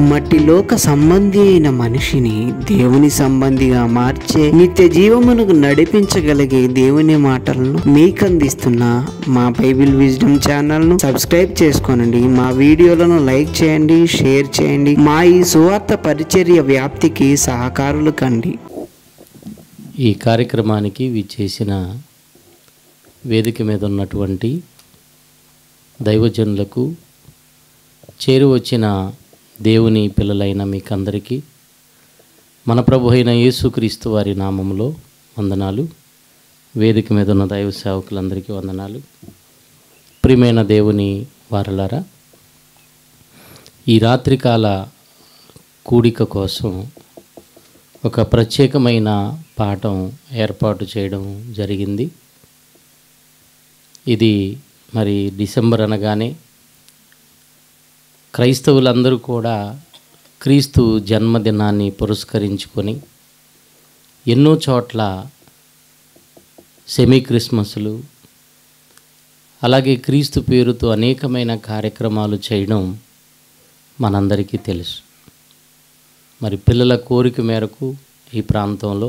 మట్టిలోక సంబంధి అయిన మనిషిని దేవుని సంబంధిగా మార్చే నిత్య జీవమునకు నడిపించగలిగే దేవుని మాటలను మీకు అందిస్తున్న మా బైబిల్ విజ్డమ్ ఛానల్ ను సబ్స్క్రైబ్ చేసుకోనండి మా వీడియోలను లైక్ చేయండి షేర్ చేయండి మా ఈ సువార్త పరిచర్య వ్యాప్తికి సహకారులు కండి ఈ కార్యక్రమానికి విచ్చేసిన వేదిక మీద ఉన్నటువంటి దైవజనులకు చేరువచ్చిన దేవుని పిల్లలైన మీకందరికీ మన ప్రభు అయిన యేసుక్రీస్తు వారి నామములో వందనాలు వేదిక మీద ఉన్న దైవ సేవకులందరికీ వందనాలు ప్రియమైన దేవుని వారలారా ఈ రాత్రికాల కూడిక కోసం ఒక ప్రత్యేకమైన పాఠం ఏర్పాటు చేయడం జరిగింది ఇది మరి డిసెంబర్ అనగానే క్రైస్తవులందరూ కూడా క్రీస్తు జన్మదినాన్ని పురస్కరించుకొని ఎన్నో చోట్ల సెమీ క్రిస్మస్లు అలాగే క్రీస్తు పేరుతో అనేకమైన కార్యక్రమాలు చేయడం మనందరికీ తెలుసు మరి పిల్లల కోరిక మేరకు ఈ ప్రాంతంలో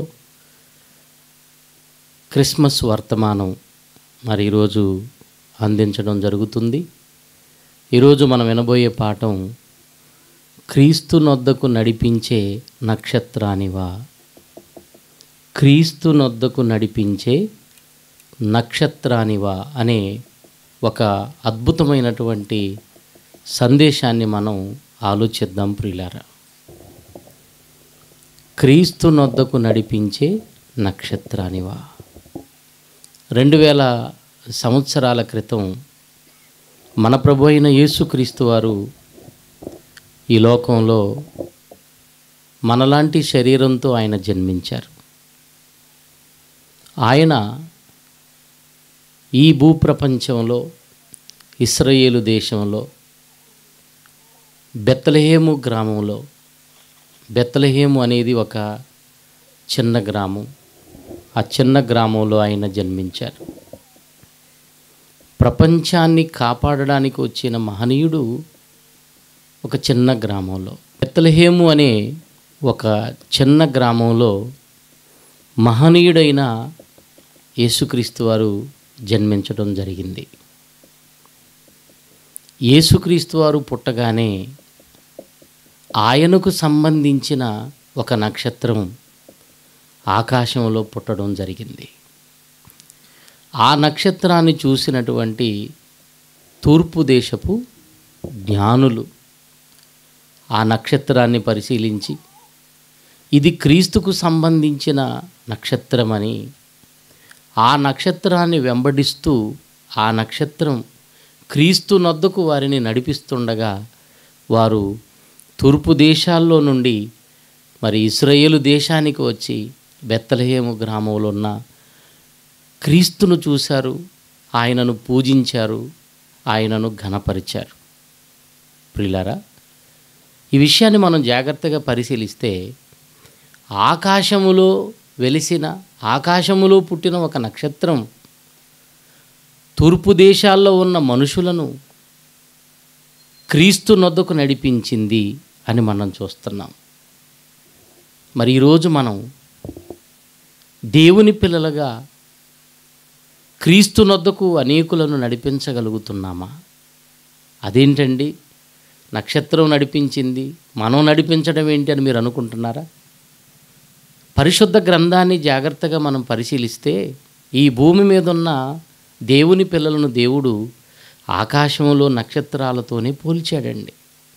క్రిస్మస్ వర్తమానం మరి ఈరోజు అందించడం జరుగుతుంది ఈరోజు మనం వినబోయే పాఠం క్రీస్తు నొద్దకు నడిపించే నక్షత్రానివా క్రీస్తు నొద్దకు నడిపించే నక్షత్రానివా అనే ఒక అద్భుతమైనటువంటి సందేశాన్ని మనం ఆలోచిద్దాం ప్రియులారా క్రీస్తు నొద్దకు నడిపించే నక్షత్రానివా రెండు వేల సంవత్సరాల క్రితం మన ప్రభు అయిన యేసుక్రీస్తు వారు ఈ లోకంలో మనలాంటి శరీరంతో ఆయన జన్మించారు ఆయన ఈ భూప్రపంచంలో ఇస్రాయేలు దేశంలో బెత్తలహేము గ్రామంలో బెత్తలహేము అనేది ఒక చిన్న గ్రామం ఆ చిన్న గ్రామంలో ఆయన జన్మించారు ప్రపంచాన్ని కాపాడడానికి వచ్చిన మహనీయుడు ఒక చిన్న గ్రామంలో బెత్తలహేము అనే ఒక చిన్న గ్రామంలో మహనీయుడైన యేసుక్రీస్తు వారు జన్మించడం జరిగింది యేసుక్రీస్తు వారు పుట్టగానే ఆయనకు సంబంధించిన ఒక నక్షత్రం ఆకాశంలో పుట్టడం జరిగింది ఆ నక్షత్రాన్ని చూసినటువంటి తూర్పు దేశపు జ్ఞానులు ఆ నక్షత్రాన్ని పరిశీలించి ఇది క్రీస్తుకు సంబంధించిన నక్షత్రమని ఆ నక్షత్రాన్ని వెంబడిస్తూ ఆ నక్షత్రం క్రీస్తు నొద్దకు వారిని నడిపిస్తుండగా వారు తూర్పు దేశాల్లో నుండి మరి ఇస్రాయేలు దేశానికి వచ్చి బెత్తలహేము గ్రామంలో ఉన్న క్రీస్తును చూశారు ఆయనను పూజించారు ఆయనను ఘనపరిచారు ప్రిలారా ఈ విషయాన్ని మనం జాగ్రత్తగా పరిశీలిస్తే ఆకాశములో వెలిసిన ఆకాశములో పుట్టిన ఒక నక్షత్రం తూర్పు దేశాల్లో ఉన్న మనుషులను క్రీస్తు నొద్దకు నడిపించింది అని మనం చూస్తున్నాం మరి ఈరోజు మనం దేవుని పిల్లలుగా క్రీస్తు నొద్దకు అనేకులను నడిపించగలుగుతున్నామా అదేంటండి నక్షత్రం నడిపించింది మనం నడిపించడం ఏంటి అని మీరు అనుకుంటున్నారా పరిశుద్ధ గ్రంథాన్ని జాగ్రత్తగా మనం పరిశీలిస్తే ఈ భూమి మీద ఉన్న దేవుని పిల్లలను దేవుడు ఆకాశంలో నక్షత్రాలతోనే పోల్చాడండి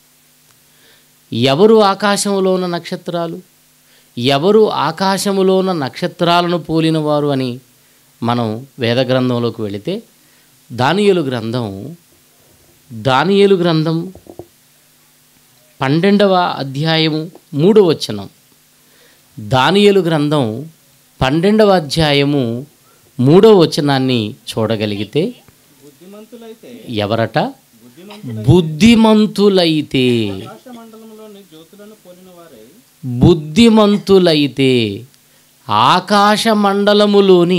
ఎవరు ఆకాశంలో ఉన్న నక్షత్రాలు ఎవరు ఆకాశములో ఉన్న నక్షత్రాలను పోలినవారు అని మనం వేద గ్రంథంలోకి వెళితే దానియేలు గ్రంథం దానియేలు గ్రంథం పన్నెండవ అధ్యాయము మూడవ వచనం దానియేలు గ్రంథం పన్నెండవ అధ్యాయము మూడవ వచనాన్ని చూడగలిగితే ఎవరట బుద్ధిమంతులైతే బుద్ధిమంతులైతే ఆకాశ మండలములోని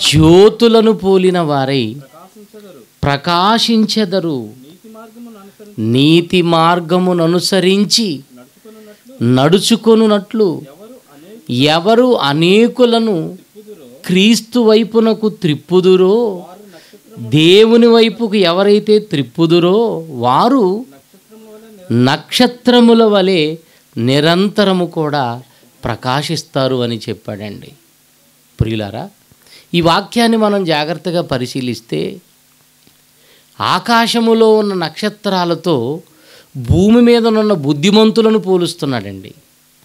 జ్యోతులను పోలిన వారై ప్రకాశించెదరు నీతి మార్గమును అనుసరించి నడుచుకొనున్నట్లు ఎవరు అనేకులను క్రీస్తు వైపునకు త్రిప్పుదురో దేవుని వైపుకు ఎవరైతే త్రిప్పుదురో వారు నక్షత్రముల వలె నిరంతరము కూడా ప్రకాశిస్తారు అని చెప్పాడండి ప్రియులారా ఈ వాక్యాన్ని మనం జాగ్రత్తగా పరిశీలిస్తే ఆకాశములో ఉన్న నక్షత్రాలతో భూమి మీద ఉన్న బుద్ధిమంతులను పోలుస్తున్నాడండి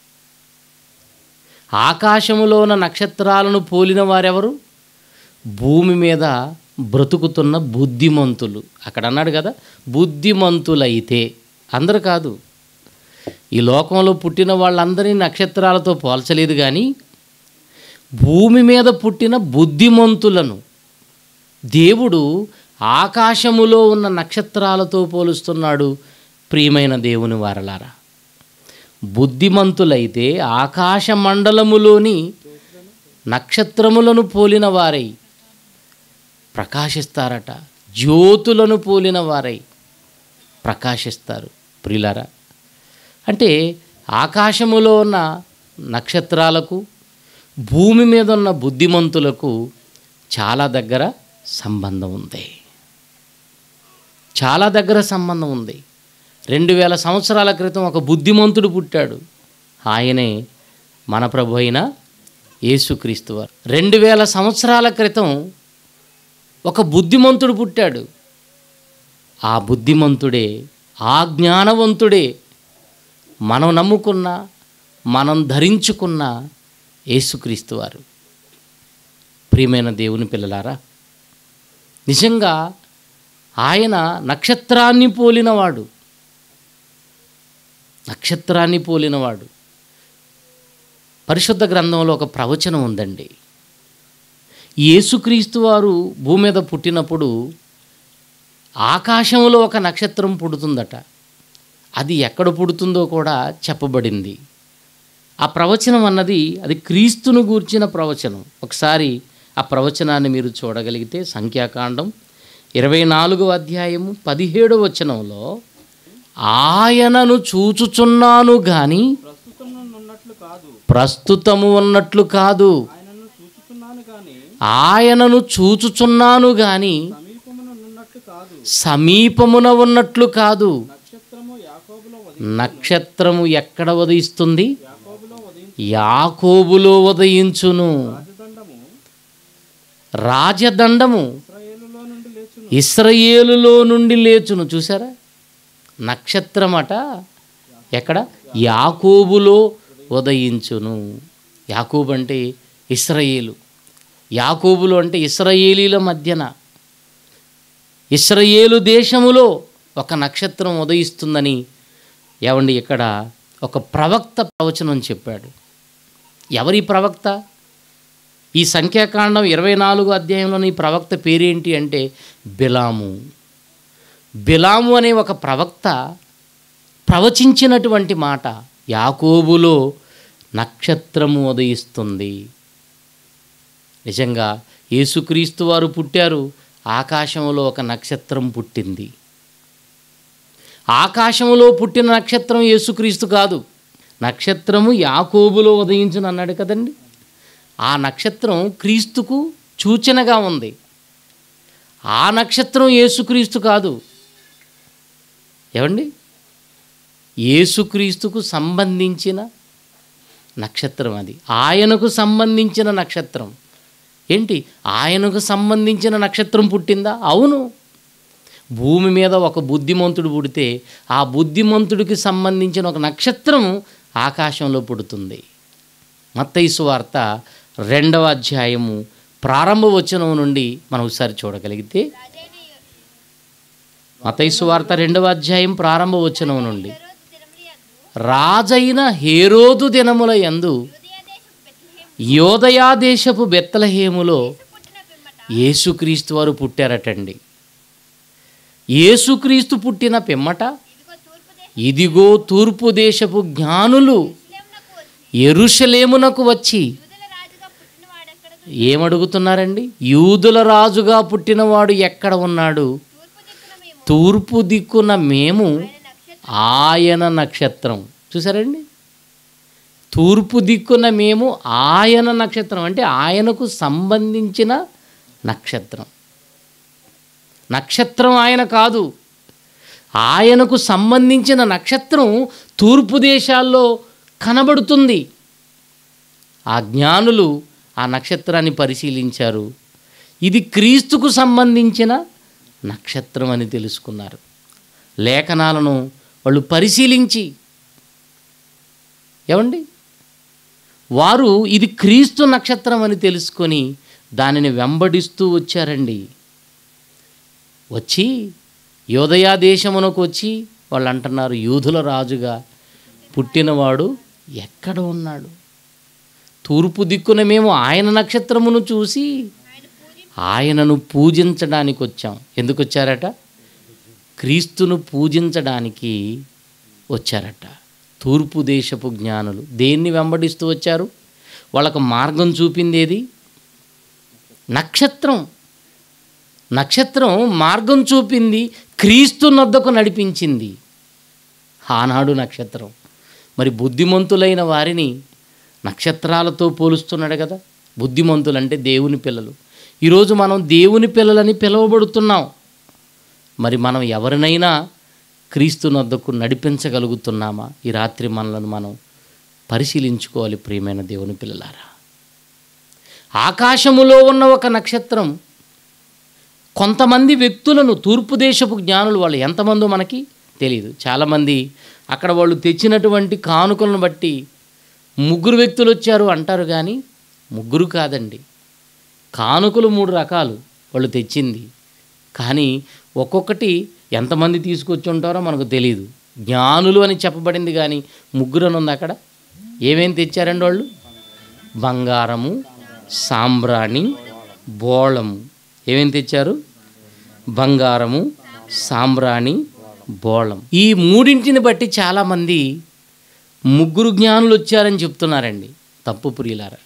ఆకాశములో ఉన్న నక్షత్రాలను పోలిన వారెవరు భూమి మీద బ్రతుకుతున్న బుద్ధిమంతులు అక్కడ అన్నాడు కదా బుద్ధిమంతులైతే అందరు కాదు ఈ లోకంలో పుట్టిన వాళ్ళందరినీ నక్షత్రాలతో పోల్చలేదు కానీ భూమి మీద పుట్టిన బుద్ధిమంతులను దేవుడు ఆకాశములో ఉన్న నక్షత్రాలతో పోలుస్తున్నాడు ప్రియమైన దేవుని వారలారా బుద్ధిమంతులైతే ఆకాశ మండలములోని నక్షత్రములను పోలిన వారై ప్రకాశిస్తారట జ్యోతులను పోలిన వారై ప్రకాశిస్తారు ప్రియులారా అంటే ఆకాశములో ఉన్న నక్షత్రాలకు భూమి మీద ఉన్న బుద్ధిమంతులకు చాలా దగ్గర సంబంధం ఉంది చాలా దగ్గర సంబంధం ఉంది రెండు వేల సంవత్సరాల క్రితం ఒక బుద్ధిమంతుడు పుట్టాడు ఆయనే మన ప్రభు అయిన యేసుక్రీస్తు వారు రెండు వేల సంవత్సరాల క్రితం ఒక బుద్ధిమంతుడు పుట్టాడు ఆ బుద్ధిమంతుడే ఆ జ్ఞానవంతుడే మనం నమ్ముకున్న మనం ధరించుకున్న యేసుక్రీస్తు వారు ప్రియమైన దేవుని పిల్లలారా నిజంగా ఆయన నక్షత్రాన్ని పోలినవాడు నక్షత్రాన్ని పోలినవాడు పరిశుద్ధ గ్రంథంలో ఒక ప్రవచనం ఉందండి యేసుక్రీస్తు వారు భూమి మీద పుట్టినప్పుడు ఆకాశంలో ఒక నక్షత్రం పుడుతుందట అది ఎక్కడ పుడుతుందో కూడా చెప్పబడింది ఆ ప్రవచనం అన్నది అది క్రీస్తును గూర్చిన ప్రవచనం ఒకసారి ఆ ప్రవచనాన్ని మీరు చూడగలిగితే సంఖ్యాకాండం ఇరవై నాలుగో అధ్యాయము పదిహేడవ వచనంలో ఆయనను చూచుచున్నాను గాని ప్రస్తుతము ఉన్నట్లు కాదు ఆయనను చూచుచున్నాను గాని సమీపమున ఉన్నట్లు కాదు నక్షత్రము ఎక్కడ ఉదయిస్తుంది యాకోబులో ఉదయించును రాజదండము ఇస్రయేలులో నుండి లేచును చూసారా నక్షత్రమట ఎక్కడ యాకోబులో ఉదయించును యాకోబు అంటే ఇస్రయేలు యాకోబులు అంటే ఇస్రయేలీల మధ్యన ఇస్రయేలు దేశములో ఒక నక్షత్రం ఉదయిస్తుందని ఏమండి ఇక్కడ ఒక ప్రవక్త ప్రవచనం చెప్పాడు ఎవరి ప్రవక్త ఈ సంఖ్యాకాండం ఇరవై నాలుగు అధ్యాయంలోని ప్రవక్త పేరేంటి అంటే బిలాము బిలాము అనే ఒక ప్రవక్త ప్రవచించినటువంటి మాట యాకోబులో నక్షత్రము ఉదయిస్తుంది నిజంగా యేసుక్రీస్తు వారు పుట్టారు ఆకాశంలో ఒక నక్షత్రం పుట్టింది ఆకాశంలో పుట్టిన నక్షత్రం యేసుక్రీస్తు కాదు నక్షత్రము యాకోబులో ఉదయించును అన్నాడు కదండి ఆ నక్షత్రం క్రీస్తుకు సూచనగా ఉంది ఆ నక్షత్రం యేసుక్రీస్తు కాదు ఏమండి యేసుక్రీస్తుకు సంబంధించిన నక్షత్రం అది ఆయనకు సంబంధించిన నక్షత్రం ఏంటి ఆయనకు సంబంధించిన నక్షత్రం పుట్టిందా అవును భూమి మీద ఒక బుద్ధిమంతుడు పుడితే ఆ బుద్ధిమంతుడికి సంబంధించిన ఒక నక్షత్రం ఆకాశంలో పుడుతుంది మత్తైసు వార్త రెండవ అధ్యాయము ప్రారంభ వచనం నుండి మనం ఒకసారి చూడగలిగితే మతైసు వార్త రెండవ అధ్యాయం ప్రారంభ వచనం నుండి రాజైన హేరోదు దినముల యందు యోదయా దేశపు బెత్తలహేములో యేసుక్రీస్తు వారు పుట్టారటండి యేసుక్రీస్తు పుట్టిన పిమ్మట ఇదిగో తూర్పు దేశపు జ్ఞానులు ఎరుషలేమునకు వచ్చి ఏమడుగుతున్నారండి యూదుల రాజుగా పుట్టినవాడు ఎక్కడ ఉన్నాడు తూర్పు దిక్కున మేము ఆయన నక్షత్రం చూసారండి తూర్పు దిక్కున మేము ఆయన నక్షత్రం అంటే ఆయనకు సంబంధించిన నక్షత్రం నక్షత్రం ఆయన కాదు ఆయనకు సంబంధించిన నక్షత్రం తూర్పు దేశాల్లో కనబడుతుంది ఆ జ్ఞానులు ఆ నక్షత్రాన్ని పరిశీలించారు ఇది క్రీస్తుకు సంబంధించిన నక్షత్రం అని తెలుసుకున్నారు లేఖనాలను వాళ్ళు పరిశీలించి ఏమండి వారు ఇది క్రీస్తు నక్షత్రం అని తెలుసుకొని దానిని వెంబడిస్తూ వచ్చారండి వచ్చి యోదయా దేశమునకు వచ్చి వాళ్ళు అంటున్నారు యూదుల రాజుగా పుట్టినవాడు ఎక్కడ ఉన్నాడు తూర్పు దిక్కున మేము ఆయన నక్షత్రమును చూసి ఆయనను పూజించడానికి వచ్చాం ఎందుకు వచ్చారట క్రీస్తును పూజించడానికి వచ్చారట తూర్పు దేశపు జ్ఞానులు దేన్ని వెంబడిస్తూ వచ్చారు వాళ్ళకు మార్గం చూపిందేది నక్షత్రం నక్షత్రం మార్గం చూపింది క్రీస్తు నొద్దకు నడిపించింది ఆనాడు నక్షత్రం మరి బుద్ధిమంతులైన వారిని నక్షత్రాలతో పోలుస్తున్నాడు కదా బుద్ధిమంతులు అంటే దేవుని పిల్లలు ఈరోజు మనం దేవుని పిల్లలని పిలువబడుతున్నాం మరి మనం ఎవరినైనా క్రీస్తు నొద్దకు నడిపించగలుగుతున్నామా ఈ రాత్రి మనలను మనం పరిశీలించుకోవాలి ప్రియమైన దేవుని పిల్లలారా ఆకాశములో ఉన్న ఒక నక్షత్రం కొంతమంది వ్యక్తులను తూర్పు దేశపు జ్ఞానులు వాళ్ళు ఎంతమందో మనకి తెలియదు చాలామంది అక్కడ వాళ్ళు తెచ్చినటువంటి కానుకలను బట్టి ముగ్గురు వ్యక్తులు వచ్చారు అంటారు కానీ ముగ్గురు కాదండి కానుకలు మూడు రకాలు వాళ్ళు తెచ్చింది కానీ ఒక్కొక్కటి ఎంతమంది తీసుకొచ్చి ఉంటారో మనకు తెలియదు జ్ఞానులు అని చెప్పబడింది కానీ ముగ్గురు అని ఉంది అక్కడ ఏమేం తెచ్చారండి వాళ్ళు బంగారము సాంబ్రాణి బోళము ఏమేం తెచ్చారు బంగారము సాంబ్రాణి బోళం ఈ మూడింటిని బట్టి చాలామంది ముగ్గురు జ్ఞానులు వచ్చారని చెప్తున్నారండి తప్పు ప్రియులారా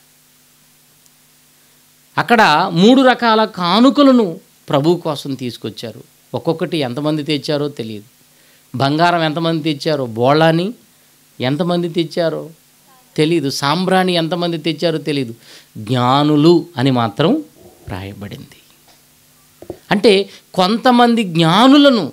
అక్కడ మూడు రకాల కానుకలను ప్రభు కోసం తీసుకొచ్చారు ఒక్కొక్కటి ఎంతమంది తెచ్చారో తెలియదు బంగారం ఎంతమంది తెచ్చారో బోళాని ఎంతమంది తెచ్చారో తెలీదు సాంబ్రాణి ఎంతమంది తెచ్చారో తెలియదు జ్ఞానులు అని మాత్రం రాయబడింది అంటే కొంతమంది జ్ఞానులను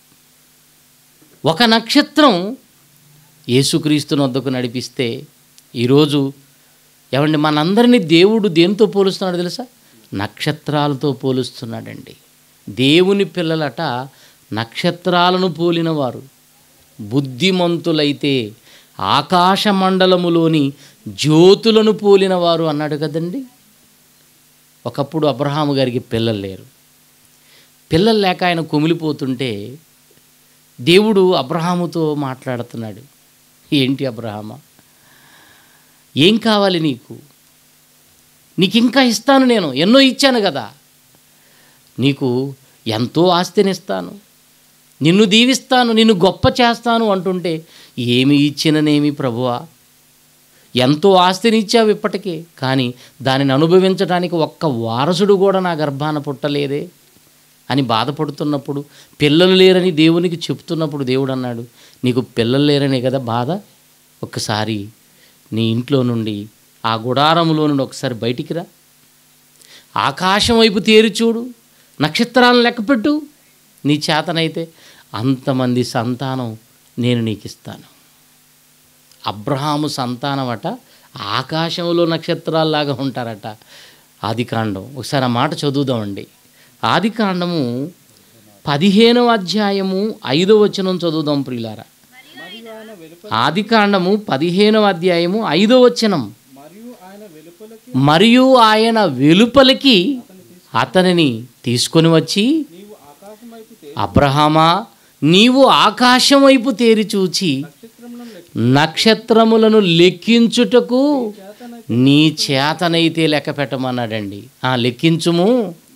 ఒక నక్షత్రం యేసుక్రీస్తుని వద్దకు నడిపిస్తే ఈరోజు ఏమండి మనందరినీ దేవుడు దేనితో పోలుస్తున్నాడు తెలుసా నక్షత్రాలతో పోలుస్తున్నాడండి దేవుని పిల్లలట నక్షత్రాలను పోలినవారు బుద్ధిమంతులైతే ఆకాశ మండలములోని జ్యోతులను పోలినవారు అన్నాడు కదండి ఒకప్పుడు అబ్రహాము గారికి పిల్లలు లేరు పిల్లలు లేక ఆయన కుమిలిపోతుంటే దేవుడు అబ్రహాముతో మాట్లాడుతున్నాడు ఏంటి అబ్రహామా ఏం కావాలి నీకు నీకు ఇంకా ఇస్తాను నేను ఎన్నో ఇచ్చాను కదా నీకు ఎంతో ఆస్తినిస్తాను నిన్ను దీవిస్తాను నిన్ను గొప్ప చేస్తాను అంటుంటే ఏమి ఇచ్చిననేమి ప్రభువా ఎంతో ఆస్తిని ఇచ్చావు ఇప్పటికే కానీ దానిని అనుభవించడానికి ఒక్క వారసుడు కూడా నా గర్భాన పుట్టలేదే అని బాధపడుతున్నప్పుడు పిల్లలు లేరని దేవునికి చెప్తున్నప్పుడు దేవుడు అన్నాడు నీకు పిల్లలు లేరనే కదా బాధ ఒక్కసారి నీ ఇంట్లో నుండి ఆ గుడారంలో నుండి ఒకసారి బయటికి రా ఆకాశం వైపు తేరి చూడు నక్షత్రాలను లెక్కపెట్టు నీ చేతనైతే అంతమంది సంతానం నేను నీకు ఇస్తాను అబ్రహాము సంతానం అట ఆకాశంలో నక్షత్రాల్లాగా ఉంటారట ఆదికాండం ఒకసారి ఆ మాట చదువుదామండి ఆదికాండము పదిహేనవ అధ్యాయము ఐదవ వచనం చదువుదాం ప్రియులారా ఆదికాండము పదిహేనవ అధ్యాయము ఐదవ వచనం మరియు ఆయన వెలుపలికి అతనిని తీసుకొని వచ్చి అబ్రహామా నీవు ఆకాశం వైపు తేరి చూచి నక్షత్రములను లెక్కించుటకు నీ చేతనైతే లెక్క పెట్టమన్నాడండి ఆ లెక్కించుము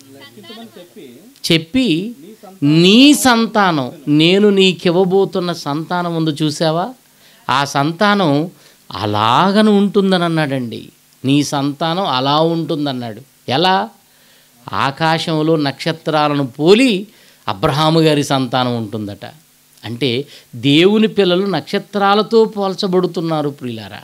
చెప్పి నీ సంతానం నేను నీకివ్వబోతున్న సంతానం ముందు చూసావా ఆ సంతానం అలాగను ఉంటుందని అన్నాడండి నీ సంతానం అలా ఉంటుందన్నాడు ఎలా ఆకాశంలో నక్షత్రాలను పోలి అబ్రహాము గారి సంతానం ఉంటుందట అంటే దేవుని పిల్లలు నక్షత్రాలతో పోల్చబడుతున్నారు ప్రియులారా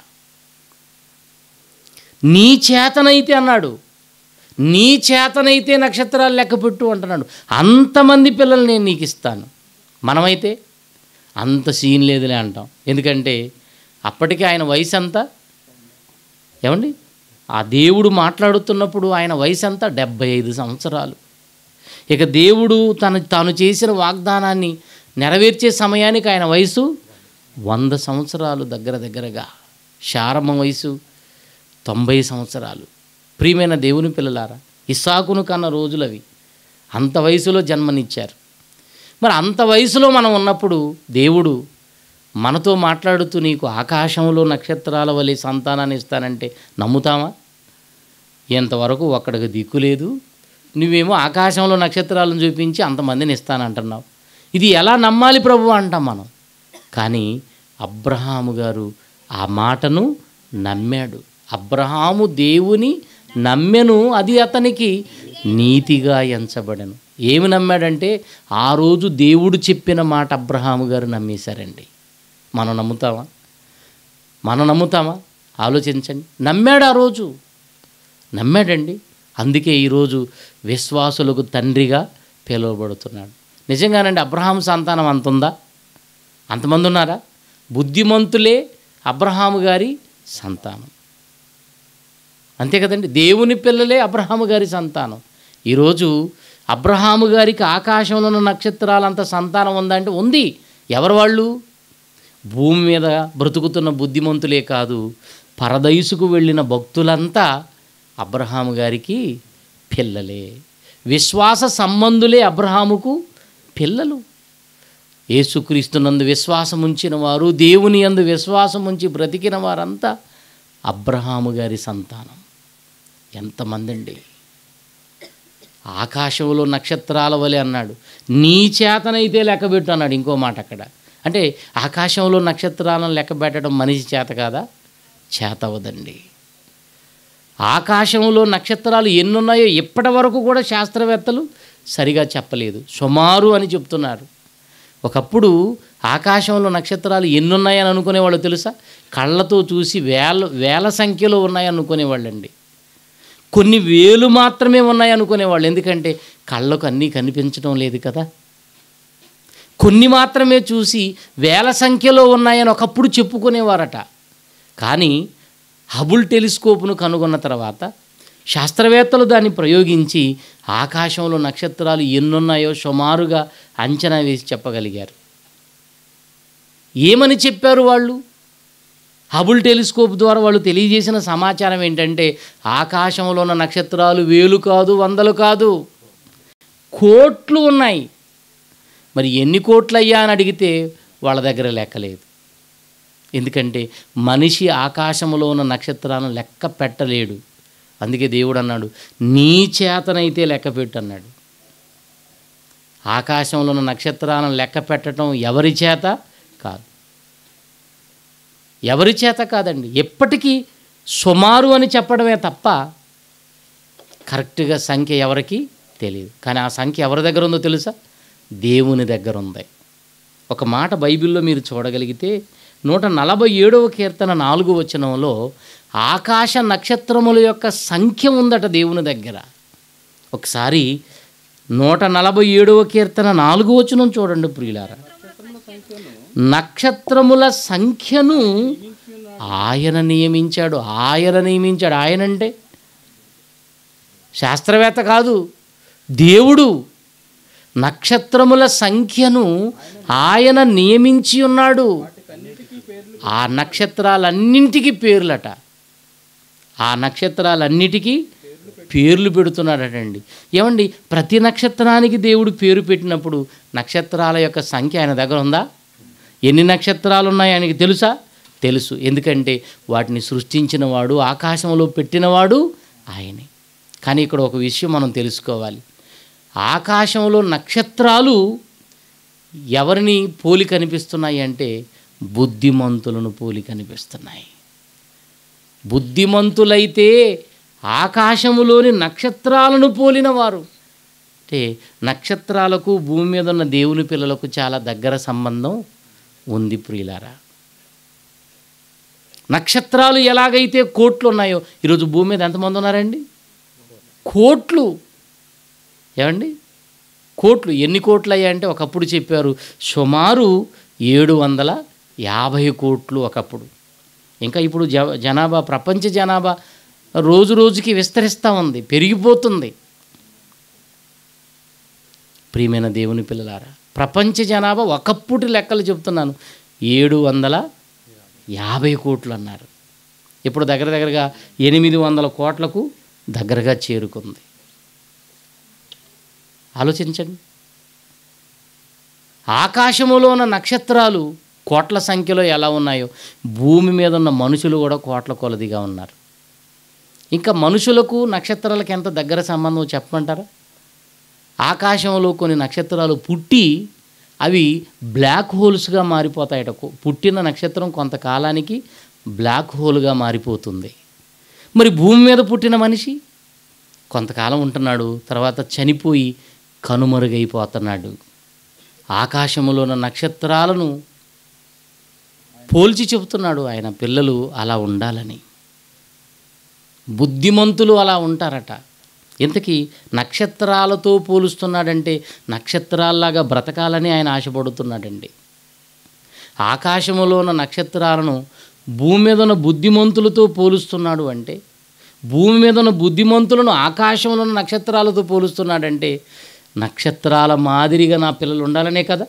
నీ చేతనైతే అన్నాడు నీ చేతనైతే నక్షత్రాలు లెక్కపెట్టు అంటున్నాడు అంతమంది పిల్లలు నేను నీకు ఇస్తాను మనమైతే అంత సీన్ లేదులే అంటాం ఎందుకంటే అప్పటికి ఆయన వయసు అంతా ఏమండి ఆ దేవుడు మాట్లాడుతున్నప్పుడు ఆయన వయసు అంతా డెబ్భై ఐదు సంవత్సరాలు ఇక దేవుడు తన తాను చేసిన వాగ్దానాన్ని నెరవేర్చే సమయానికి ఆయన వయసు వంద సంవత్సరాలు దగ్గర దగ్గరగా శారమ వయసు తొంభై సంవత్సరాలు ప్రియమైన దేవుని పిల్లలారా ఇస్సాకును కన్న రోజులవి అంత వయసులో జన్మనిచ్చారు మరి అంత వయసులో మనం ఉన్నప్పుడు దేవుడు మనతో మాట్లాడుతూ నీకు ఆకాశంలో నక్షత్రాల వలె సంతానాన్ని ఇస్తానంటే నమ్ముతామా ఎంతవరకు ఒక్కడికి దిక్కు లేదు నువ్వేమో ఆకాశంలో నక్షత్రాలను చూపించి అంతమందిని ఇస్తానంటున్నావు ఇది ఎలా నమ్మాలి ప్రభు అంటాం మనం కానీ అబ్రహాము గారు ఆ మాటను నమ్మాడు అబ్రహాము దేవుని నమ్మెను అది అతనికి నీతిగా ఎంచబడెను ఏమి నమ్మాడంటే ఆ రోజు దేవుడు చెప్పిన మాట అబ్రహాము గారు నమ్మేశారండి మనం నమ్ముతామా మనం నమ్ముతామా ఆలోచించండి నమ్మాడు ఆ రోజు నమ్మాడండి అందుకే ఈరోజు విశ్వాసులకు తండ్రిగా పిలువబడుతున్నాడు నిజంగానండి అబ్రహాం సంతానం అంత ఉందా అంతమంది ఉన్నారా బుద్ధిమంతులే అబ్రహాము గారి సంతానం అంతే కదండి దేవుని పిల్లలే అబ్రహాము గారి సంతానం ఈరోజు అబ్రహాము గారికి ఆకాశంలో ఉన్న నక్షత్రాలంత సంతానం ఉందంటే ఉంది ఎవరు వాళ్ళు భూమి మీద బ్రతుకుతున్న బుద్ధిమంతులే కాదు పరదైసుకు వెళ్ళిన భక్తులంతా అబ్రహాము గారికి పిల్లలే విశ్వాస సంబంధులే అబ్రహాముకు పిల్లలు యేసుక్రీస్తునందు విశ్వాసం ఉంచిన వారు దేవుని యందు విశ్వాసం ఉంచి బ్రతికిన వారంతా అబ్రహాము గారి సంతానం ఎంతమంది అండి ఆకాశంలో నక్షత్రాల వలె అన్నాడు నీ చేతనైతే లెక్కబెట్టు అన్నాడు ఇంకో మాట అక్కడ అంటే ఆకాశంలో నక్షత్రాలను లెక్క పెట్టడం మనిషి చేత కాదా చేతవదండి ఆకాశంలో నక్షత్రాలు ఎన్నున్నాయో ఇప్పటి వరకు కూడా శాస్త్రవేత్తలు సరిగా చెప్పలేదు సుమారు అని చెప్తున్నారు ఒకప్పుడు ఆకాశంలో నక్షత్రాలు ఎన్నున్నాయని అనుకునేవాళ్ళు తెలుసా కళ్ళతో చూసి వేల వేల సంఖ్యలో ఉన్నాయని అనుకునేవాళ్ళండి కొన్ని వేలు మాత్రమే ఉన్నాయి అనుకునేవాళ్ళు ఎందుకంటే కళ్ళకు అన్నీ కనిపించడం లేదు కదా కొన్ని మాత్రమే చూసి వేల సంఖ్యలో ఉన్నాయని ఒకప్పుడు చెప్పుకునేవారట కానీ హబుల్ టెలిస్కోప్ను కనుగొన్న తర్వాత శాస్త్రవేత్తలు దాన్ని ప్రయోగించి ఆకాశంలో నక్షత్రాలు ఎన్నున్నాయో సుమారుగా అంచనా వేసి చెప్పగలిగారు ఏమని చెప్పారు వాళ్ళు హబుల్ టెలిస్కోప్ ద్వారా వాళ్ళు తెలియజేసిన సమాచారం ఏంటంటే ఆకాశంలో ఉన్న నక్షత్రాలు వేలు కాదు వందలు కాదు కోట్లు ఉన్నాయి మరి ఎన్ని కోట్లు అయ్యా అని అడిగితే వాళ్ళ దగ్గర లెక్కలేదు ఎందుకంటే మనిషి ఆకాశంలో ఉన్న నక్షత్రాలను లెక్క పెట్టలేడు అందుకే దేవుడు అన్నాడు నీ చేతనైతే లెక్క పెట్టు అన్నాడు ఆకాశంలో ఉన్న నక్షత్రాలను లెక్క పెట్టడం ఎవరి చేత కాదు ఎవరి చేత కాదండి ఎప్పటికీ సుమారు అని చెప్పడమే తప్ప కరెక్ట్గా సంఖ్య ఎవరికి తెలియదు కానీ ఆ సంఖ్య ఎవరి దగ్గర ఉందో తెలుసా దేవుని దగ్గర ఉంది ఒక మాట బైబిల్లో మీరు చూడగలిగితే నూట నలభై ఏడవ కీర్తన నాలుగు వచనంలో ఆకాశ నక్షత్రముల యొక్క సంఖ్య ఉందట దేవుని దగ్గర ఒకసారి నూట నలభై ఏడవ కీర్తన నాలుగు వచనం చూడండి ప్రియులారా నక్షత్రముల సంఖ్యను ఆయన నియమించాడు ఆయన నియమించాడు ఆయన అంటే శాస్త్రవేత్త కాదు దేవుడు నక్షత్రముల సంఖ్యను ఆయన నియమించి ఉన్నాడు ఆ నక్షత్రాలన్నింటికి పేర్లట ఆ నక్షత్రాలన్నిటికీ పేర్లు పెడుతున్నాడటండి ఏమండి ప్రతి నక్షత్రానికి దేవుడు పేరు పెట్టినప్పుడు నక్షత్రాల యొక్క సంఖ్య ఆయన దగ్గర ఉందా ఎన్ని నక్షత్రాలు ఉన్నాయి ఆయనకి తెలుసా తెలుసు ఎందుకంటే వాటిని సృష్టించిన వాడు ఆకాశంలో పెట్టినవాడు ఆయనే కానీ ఇక్కడ ఒక విషయం మనం తెలుసుకోవాలి ఆకాశంలో నక్షత్రాలు ఎవరిని పోలి కనిపిస్తున్నాయి అంటే బుద్ధిమంతులను పోలి కనిపిస్తున్నాయి బుద్ధిమంతులైతే ఆకాశములోని నక్షత్రాలను పోలిన వారు అంటే నక్షత్రాలకు భూమి మీద ఉన్న దేవుని పిల్లలకు చాలా దగ్గర సంబంధం ఉంది ప్రియులారా నక్షత్రాలు ఎలాగైతే కోట్లు ఉన్నాయో ఈరోజు భూమి మీద ఎంతమంది ఉన్నారండి కోట్లు ఏమండి కోట్లు ఎన్ని కోట్లు అయ్యాయంటే ఒకప్పుడు చెప్పారు సుమారు ఏడు వందల యాభై కోట్లు ఒకప్పుడు ఇంకా ఇప్పుడు జ జనాభా ప్రపంచ జనాభా రోజు రోజుకి విస్తరిస్తూ ఉంది పెరిగిపోతుంది ప్రియమైన దేవుని పిల్లలారా ప్రపంచ జనాభా ఒకప్పుడు లెక్కలు చెప్తున్నాను ఏడు వందల యాభై కోట్లు అన్నారు ఇప్పుడు దగ్గర దగ్గరగా ఎనిమిది వందల కోట్లకు దగ్గరగా చేరుకుంది ఆలోచించండి ఆకాశములో ఉన్న నక్షత్రాలు కోట్ల సంఖ్యలో ఎలా ఉన్నాయో భూమి మీద ఉన్న మనుషులు కూడా కోట్ల కొలదిగా ఉన్నారు ఇంకా మనుషులకు నక్షత్రాలకు ఎంత దగ్గర సంబంధం చెప్పమంటారా ఆకాశంలో కొన్ని నక్షత్రాలు పుట్టి అవి బ్లాక్ హోల్స్గా మారిపోతాయట కు- పుట్టిన నక్షత్రం కొంతకాలానికి బ్లాక్ హోల్గా మారిపోతుంది మరి భూమి మీద పుట్టిన మనిషి కొంతకాలం ఉంటున్నాడు తర్వాత చనిపోయి కనుమరుగైపోతున్నాడు ఆకాశములో ఉన్న నక్షత్రాలను పోల్చి చెబుతున్నాడు ఆయన పిల్లలు అలా ఉండాలని బుద్ధిమంతులు అలా ఉంటారట ఇంతకీ నక్షత్రాలతో పోలుస్తున్నాడంటే నక్షత్రాల్లాగా బ్రతకాలని ఆయన ఆశపడుతున్నాడండి ఆకాశములో ఉన్న నక్షత్రాలను భూమి మీద ఉన్న బుద్ధిమంతులతో పోలుస్తున్నాడు అంటే భూమి మీద ఉన్న బుద్ధిమంతులను ఆకాశంలో ఉన్న నక్షత్రాలతో పోలుస్తున్నాడంటే నక్షత్రాల మాదిరిగా నా పిల్లలు ఉండాలనే కదా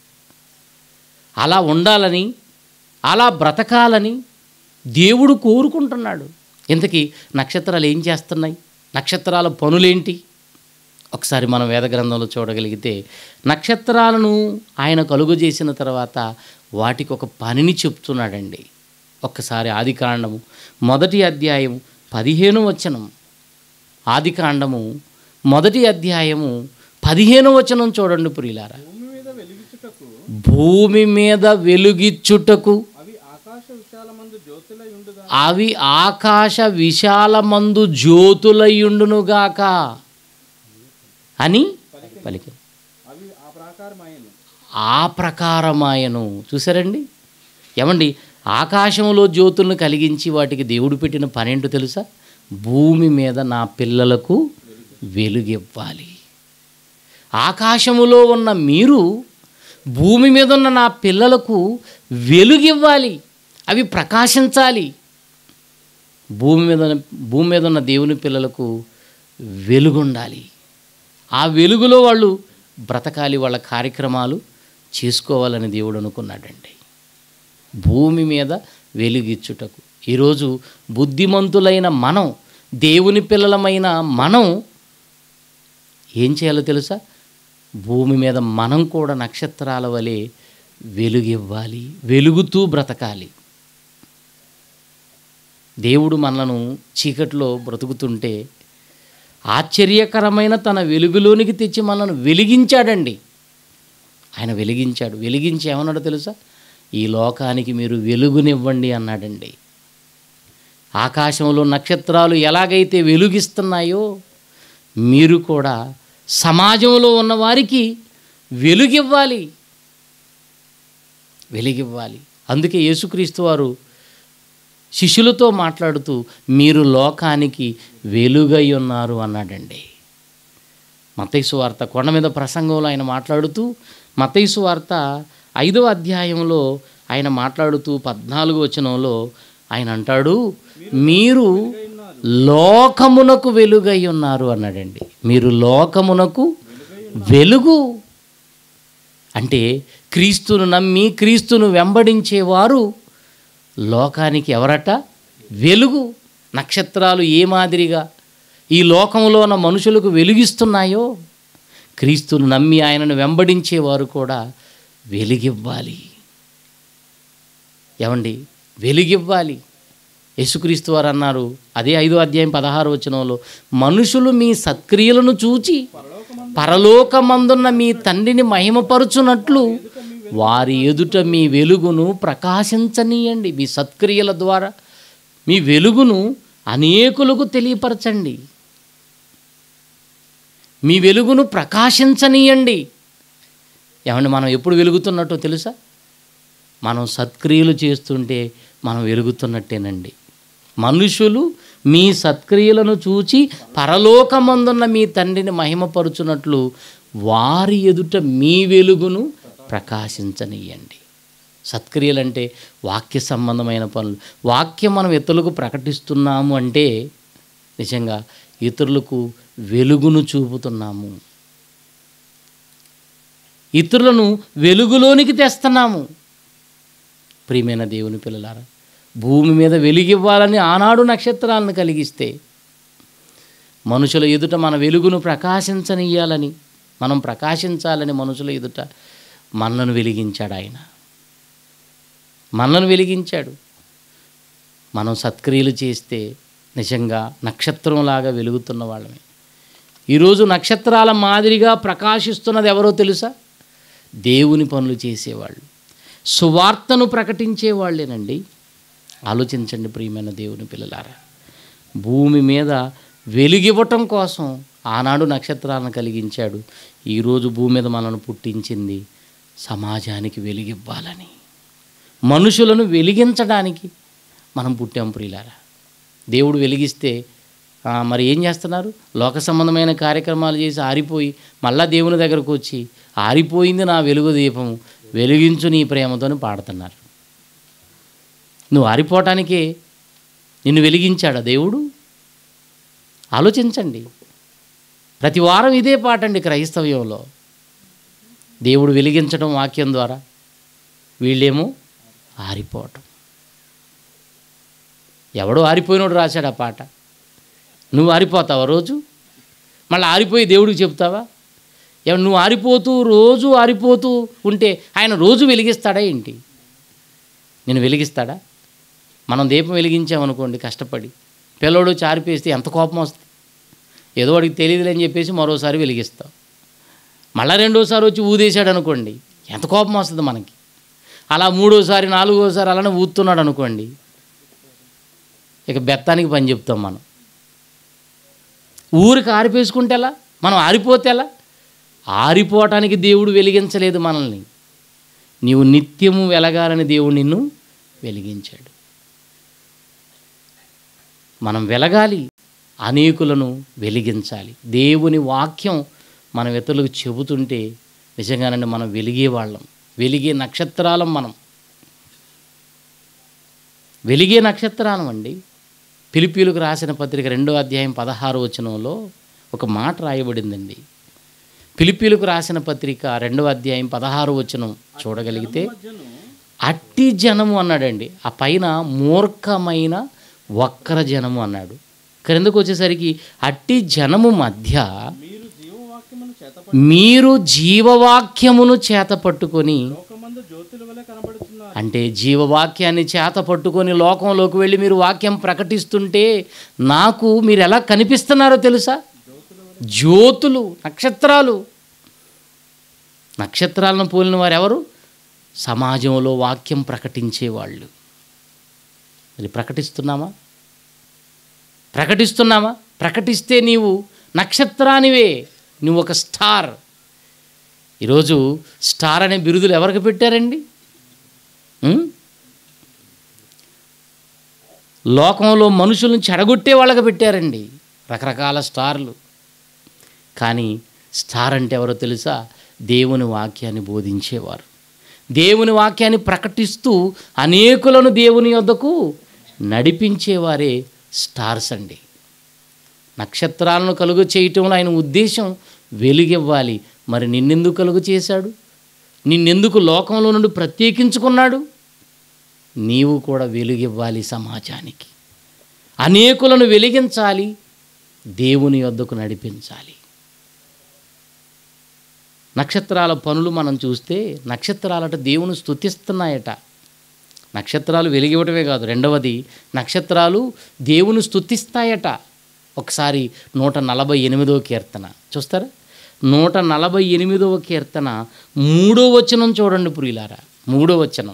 అలా ఉండాలని అలా బ్రతకాలని దేవుడు కోరుకుంటున్నాడు ఇంతకీ నక్షత్రాలు ఏం చేస్తున్నాయి నక్షత్రాల పనులేంటి ఒకసారి మనం వేద గ్రంథంలో చూడగలిగితే నక్షత్రాలను ఆయన కలుగు చేసిన తర్వాత వాటికి ఒక పనిని చెప్తున్నాడండి ఒక్కసారి ఆది కాండము మొదటి అధ్యాయం పదిహేను వచనం ఆది కాండము మొదటి అధ్యాయము పదిహేను వచనం చూడండి ప్రియులారా భూమి మీద వెలుగుచుటకు భూమి మీద వెలుగిచ్చుటకు అవి ఆకాశ విశాలమందు జ్యోతులై ఉండుగా అవి ఆకాశ విశాలమందు జ్యోతులయుండునుగాక అని పలికి అవి ఆ ప్రాకారమాయను ఆ ప్రకారమాయను చూసారండి ఏమండి ఆకాశంలో జ్యోతులను కలిగించి వాటికి దేవుడు పెట్టిన పనేంటో తెలుసా భూమి మీద నా పిల్లలకు వెలుగివ్వాలి ఆకాశములో ఉన్న మీరు భూమి మీద ఉన్న నా పిల్లలకు వెలుగివ్వాలి అవి ప్రకాశించాలి భూమి మీద ఉన్న- భూమి మీద ఉన్న దేవుని పిల్లలకు వెలుగుండాలి ఆ వెలుగులో వాళ్ళు బ్రతకాలి వాళ్ళ కార్యక్రమాలు చేసుకోవాలని దేవుడు అనుకున్నాడండి భూమి మీద వెలుగిచ్చుటకు ఈరోజు బుద్ధిమంతులైన మనం దేవుని పిల్లలమైన మనం ఏం చేయాలో తెలుసా భూమి మీద మనం కూడా నక్షత్రాల వలె వెలుగివ్వాలి వెలుగుతూ బ్రతకాలి దేవుడు మనలను చీకట్లో బ్రతుకుతుంటే ఆశ్చర్యకరమైన తన వెలుగులోనికి తెచ్చి మనల్ని వెలిగించాడండి ఆయన వెలిగించాడు వెలిగించి ఏమన్నాడో తెలుసా ఈ లోకానికి మీరు వెలుగునివ్వండి అన్నాడండి ఆకాశంలో నక్షత్రాలు ఎలాగైతే వెలుగిస్తున్నాయో మీరు కూడా సమాజంలో ఉన్న వారికి వెలుగివ్వాలి వెలిగివ్వాలి అందుకే యేసుక్రీస్తు వారు శిష్యులతో మాట్లాడుతూ మీరు లోకానికి వెలుగై ఉన్నారు అన్నాడండి మతైసు వార్త కొండ మీద ప్రసంగంలో ఆయన మాట్లాడుతూ మతైసు వార్త ఐదవ అధ్యాయంలో ఆయన మాట్లాడుతూ పద్నాలుగు వచనంలో ఆయన అంటాడు మీరు లోకమునకు వెలుగై ఉన్నారు అన్నాడండి మీరు లోకమునకు వెలుగు అంటే క్రీస్తును నమ్మి క్రీస్తును వెంబడించేవారు లోకానికి ఎవరట వెలుగు నక్షత్రాలు ఏ మాదిరిగా ఈ లోకంలో ఉన్న మనుషులకు వెలుగిస్తున్నాయో క్రీస్తును నమ్మి ఆయనను వెంబడించేవారు కూడా వెలిగివ్వాలి ఏమండి వెలిగివ్వాలి యేసుక్రీస్తు వారు అన్నారు అదే ఐదో అధ్యాయం పదహారు వచనంలో మనుషులు మీ సత్క్రియలను చూచి పరలోకమందున్న మీ తండ్రిని మహిమపరుచునట్లు వారి ఎదుట మీ వెలుగును ప్రకాశించనీయండి మీ సత్క్రియల ద్వారా మీ వెలుగును అనేకులకు తెలియపరచండి మీ వెలుగును ప్రకాశించనీయండి ఏమండి మనం ఎప్పుడు వెలుగుతున్నట్టో తెలుసా మనం సత్క్రియలు చేస్తుంటే మనం వెలుగుతున్నట్టేనండి మనుషులు మీ సత్క్రియలను చూచి పరలోకమందున్న మీ తండ్రిని మహిమపరుచున్నట్లు వారి ఎదుట మీ వెలుగును ప్రకాశించనీయండి సత్క్రియలంటే వాక్య సంబంధమైన పనులు వాక్యం మనం ఇతరులకు ప్రకటిస్తున్నాము అంటే నిజంగా ఇతరులకు వెలుగును చూపుతున్నాము ఇతరులను వెలుగులోనికి తెస్తున్నాము ప్రియమైన దేవుని పిల్లలారా భూమి మీద వెలుగివ్వాలని ఆనాడు నక్షత్రాలను కలిగిస్తే మనుషుల ఎదుట మన వెలుగును ప్రకాశించనియ్యాలని మనం ప్రకాశించాలని మనుషుల ఎదుట మనలను వెలిగించాడు ఆయన మనలను వెలిగించాడు మనం సత్క్రియలు చేస్తే నిజంగా నక్షత్రంలాగా వెలుగుతున్న వాళ్ళమే ఈరోజు నక్షత్రాల మాదిరిగా ప్రకాశిస్తున్నది ఎవరో తెలుసా దేవుని పనులు చేసేవాళ్ళు సువార్తను ప్రకటించే వాళ్ళేనండి ఆలోచించండి ప్రియమైన దేవుని పిల్లలారా భూమి మీద వెలుగివ్వటం కోసం ఆనాడు నక్షత్రాలను కలిగించాడు ఈరోజు భూమి మీద మనను పుట్టించింది సమాజానికి వెలుగివ్వాలని మనుషులను వెలిగించడానికి మనం పుట్టాం ప్రియులారా దేవుడు వెలిగిస్తే ఆ, మరి ఏం చేస్తున్నారు లోక సంబంధమైన కార్యక్రమాలు చేసి ఆరిపోయి మళ్ళా దేవుని దగ్గరకు వచ్చి ఆరిపోయింది నా వెలుగు దీపము వెలిగించు నీ ప్రేమతోని పాడుతున్నారు నువ్వు ఆరిపోవటానికే నిన్ను వెలిగించాడా దేవుడు ఆలోచించండి ప్రతి వారం ఇదే పాట అండి క్రైస్తవ్యంలో దేవుడు వెలిగించడం వాక్యం ద్వారా వీళ్ళేమో ఆరిపోవటం ఎవడో ఆరిపోయినోడు రాశాడు ఆ పాట నువ్వు ఆరిపోతావా రోజు మళ్ళీ ఆరిపోయి దేవుడికి చెప్తావా ఏమన్నా నువ్వు ఆరిపోతూ రోజు ఆరిపోతూ ఉంటే ఆయన రోజు వెలిగిస్తాడా ఏంటి నేను వెలిగిస్తాడా మనం దీపం వెలిగించామనుకోండి కష్టపడి పిల్లోడు వచ్చి ఆరిపేస్తే ఎంత కోపం వస్తుంది ఏదో వాడికి తెలియదులే అని చెప్పేసి మరోసారి వెలిగిస్తాం మళ్ళా రెండోసారి వచ్చి ఊదేశాడు అనుకోండి ఎంత కోపం వస్తుంది మనకి అలా మూడోసారి నాలుగోసారి అలానే ఊతున్నాడు అనుకోండి ఇక బెత్తానికి పని చెప్తాం మనం ఊరికి ఆరిపేసుకుంటే ఎలా మనం ఆరిపోతే ఎలా ఆరిపోవటానికి దేవుడు వెలిగించలేదు మనల్ని నీవు నిత్యము వెలగాలని దేవుడు నిన్ను వెలిగించాడు మనం వెలగాలి అనేకులను వెలిగించాలి దేవుని వాక్యం మనం ఇతరులకు చెబుతుంటే నిజంగానండి మనం వెలిగే వాళ్ళం వెలిగే నక్షత్రాలం మనం వెలిగే నక్షత్రాలం అండి పిలిపిలకు రాసిన పత్రిక రెండో అధ్యాయం పదహారు వచనంలో ఒక మాట రాయబడిందండి పిలిపిలకు రాసిన పత్రిక రెండవ అధ్యాయం పదహారు వచనం చూడగలిగితే మధ్యను అట్టి జనము అన్నాడండి ఆ పైన మూర్ఖమైన వక్ర జనము అన్నాడు క్రిందకు వచ్చేసరికి అట్టి జనము మధ్య మీరు జీవవాక్యమును చేత మీరు జీవవాక్యమును చేత పట్టుకొని లోకమందు జ్యోతుల వలె కనబడుతున్నారు అంటే జీవవాక్యాన్ని చేత పట్టుకొని లోకంలోకి వెళ్ళి మీరు వాక్యం ప్రకటిస్తుంటే నాకు మీరు ఎలా కనిపిస్తున్నారో తెలుసా జ్యోతులు నక్షత్రాలు నక్షత్రాలను పోలిన వారు ఎవరు సమాజంలో వాక్యం ప్రకటించేవాళ్ళు మరి ప్రకటిస్తున్నామా ప్రకటిస్తున్నామా ప్రకటిస్తే నీవు నక్షత్రానివే నువ్వు ఒక స్టార్ ఈరోజు స్టార్ అనే బిరుదులు ఎవరికి పెట్టారండి ఉం? లోకంలో మనుషులను చెడగొట్టే వాళ్ళకి పెట్టారండి రకరకాల స్టార్లు కానీ స్టార్ అంటే ఎవరో తెలుసా దేవుని వాక్యాన్ని బోధించేవారు దేవుని వాక్యాన్ని ప్రకటిస్తూ అనేకులను దేవుని యొద్దకు నడిపించేవారే స్టార్స్ అండి నక్షత్రాలను కలుగు చేయటంలో ఆయన ఉద్దేశం వెలుగివ్వాలి మరి నిన్నెందుకు కలుగు చేశాడు నిన్నెందుకు లోకంలో నుండి ప్రత్యేకించుకున్నాడు నీవు కూడా వెలుగివ్వాలి సమాజానికి అనేకులను వెలిగించాలి దేవుని వద్దకు నడిపించాలి నక్షత్రాల పనులు మనం చూస్తే నక్షత్రాలట దేవుని స్తుతిస్తున్నాయట నక్షత్రాలు వెలిగివ్వటమే కాదు రెండవది నక్షత్రాలు దేవుని స్తుతిస్తాయట ఒకసారి నూట నలభై ఎనిమిదవ కీర్తన చూస్తారా నూట నలభై ఎనిమిదవ కీర్తన మూడో వచనం చూడండి ప్రియులారా మూడో వచనం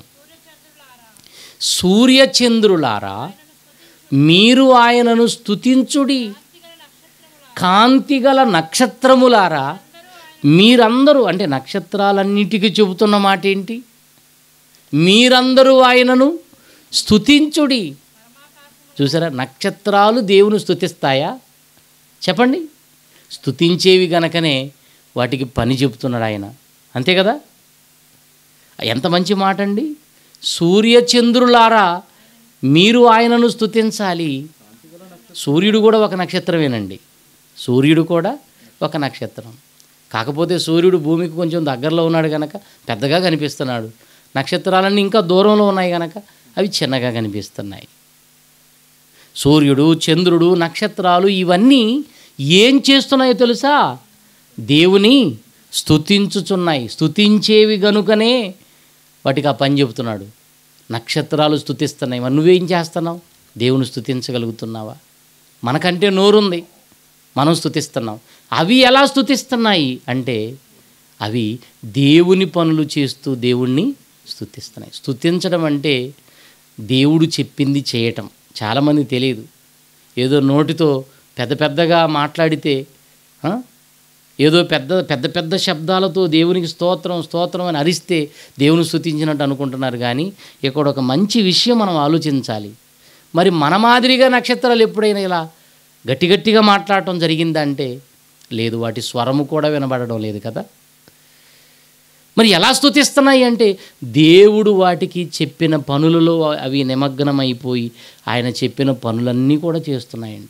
సూర్యచంద్రులారా మీరు ఆయనను స్తుతించుడి కాంతిగల నక్షత్రములారా మీరందరూ అంటే నక్షత్రాలన్నిటికీ చెబుతున్న మాట ఏంటి మీరందరూ ఆయనను స్తుతించుడి చూసారా నక్షత్రాలు దేవుని స్తుతిస్తాయా చెప్పండి స్తుతించేవి గనకనే వాటికి పని చెబుతున్నాడు ఆయన అంతే కదా ఎంత మంచి మాట అండి సూర్యచంద్రులారా మీరు ఆయనను స్తుతించాలి సూర్యుడు కూడా ఒక నక్షత్రమేనండి సూర్యుడు కూడా ఒక నక్షత్రం కాకపోతే సూర్యుడు భూమికి కొంచెం దగ్గరలో ఉన్నాడు కనుక పెద్దగా కనిపిస్తున్నాడు నక్షత్రాలన్నీ ఇంకా దూరంలో ఉన్నాయి కనుక అవి చిన్నగా కనిపిస్తున్నాయి సూర్యుడు చంద్రుడు నక్షత్రాలు ఇవన్నీ ఏం చేస్తున్నాయో తెలుసా దేవుని స్తుతించుచున్నాయి స్తుతించేవి గనుకనే వాటికి ఆ పని చెబుతున్నాడు నక్షత్రాలు స్తుతిస్తున్నాయి మరి నువ్వేం చేస్తున్నావు దేవుని స్తుతించగలుగుతున్నావా మనకంటే నోరుంది మనం స్తుతిస్తున్నాం అవి ఎలా స్తుతిస్తున్నాయి అంటే అవి దేవుని పనులు చేస్తూ దేవుణ్ణి స్తుతిస్తున్నాయి స్తుతించడం అంటే దేవుడు చెప్పింది చేయటం చాలామంది తెలియదు ఏదో నోటితో పెద్ద పెద్దగా మాట్లాడితే ఆ? ఏదో పెద్ద పెద్ద పెద్ద శబ్దాలతో దేవునికి స్తోత్రం స్తోత్రం అని అరిస్తే దేవుని స్తుతించినట్టు అనుకుంటున్నారు కానీ ఇక్కడ ఒక మంచి విషయం మనం ఆలోచించాలి మరి మన మాదిరిగా నక్షత్రాలు ఎప్పుడైనా ఇలా గట్టి గట్టిగా మాట్లాడటం జరిగిందా అంటే లేదు వాటి స్వరము కూడా వినబడడం లేదు కదా మరి ఎలా స్తుతిస్తున్నాయి అంటే దేవుడు వాటికి చెప్పిన పనులలో అవి నిమగ్నమైపోయి ఆయన చెప్పిన పనులన్నీ కూడా చేస్తున్నాయండి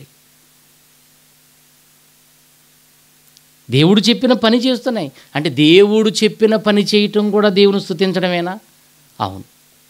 దేవుడు చెప్పిన పని చేస్తున్నాయి అంటే దేవుడు చెప్పిన పని చేయటం కూడా దేవుని స్తుతించడమేనా అవును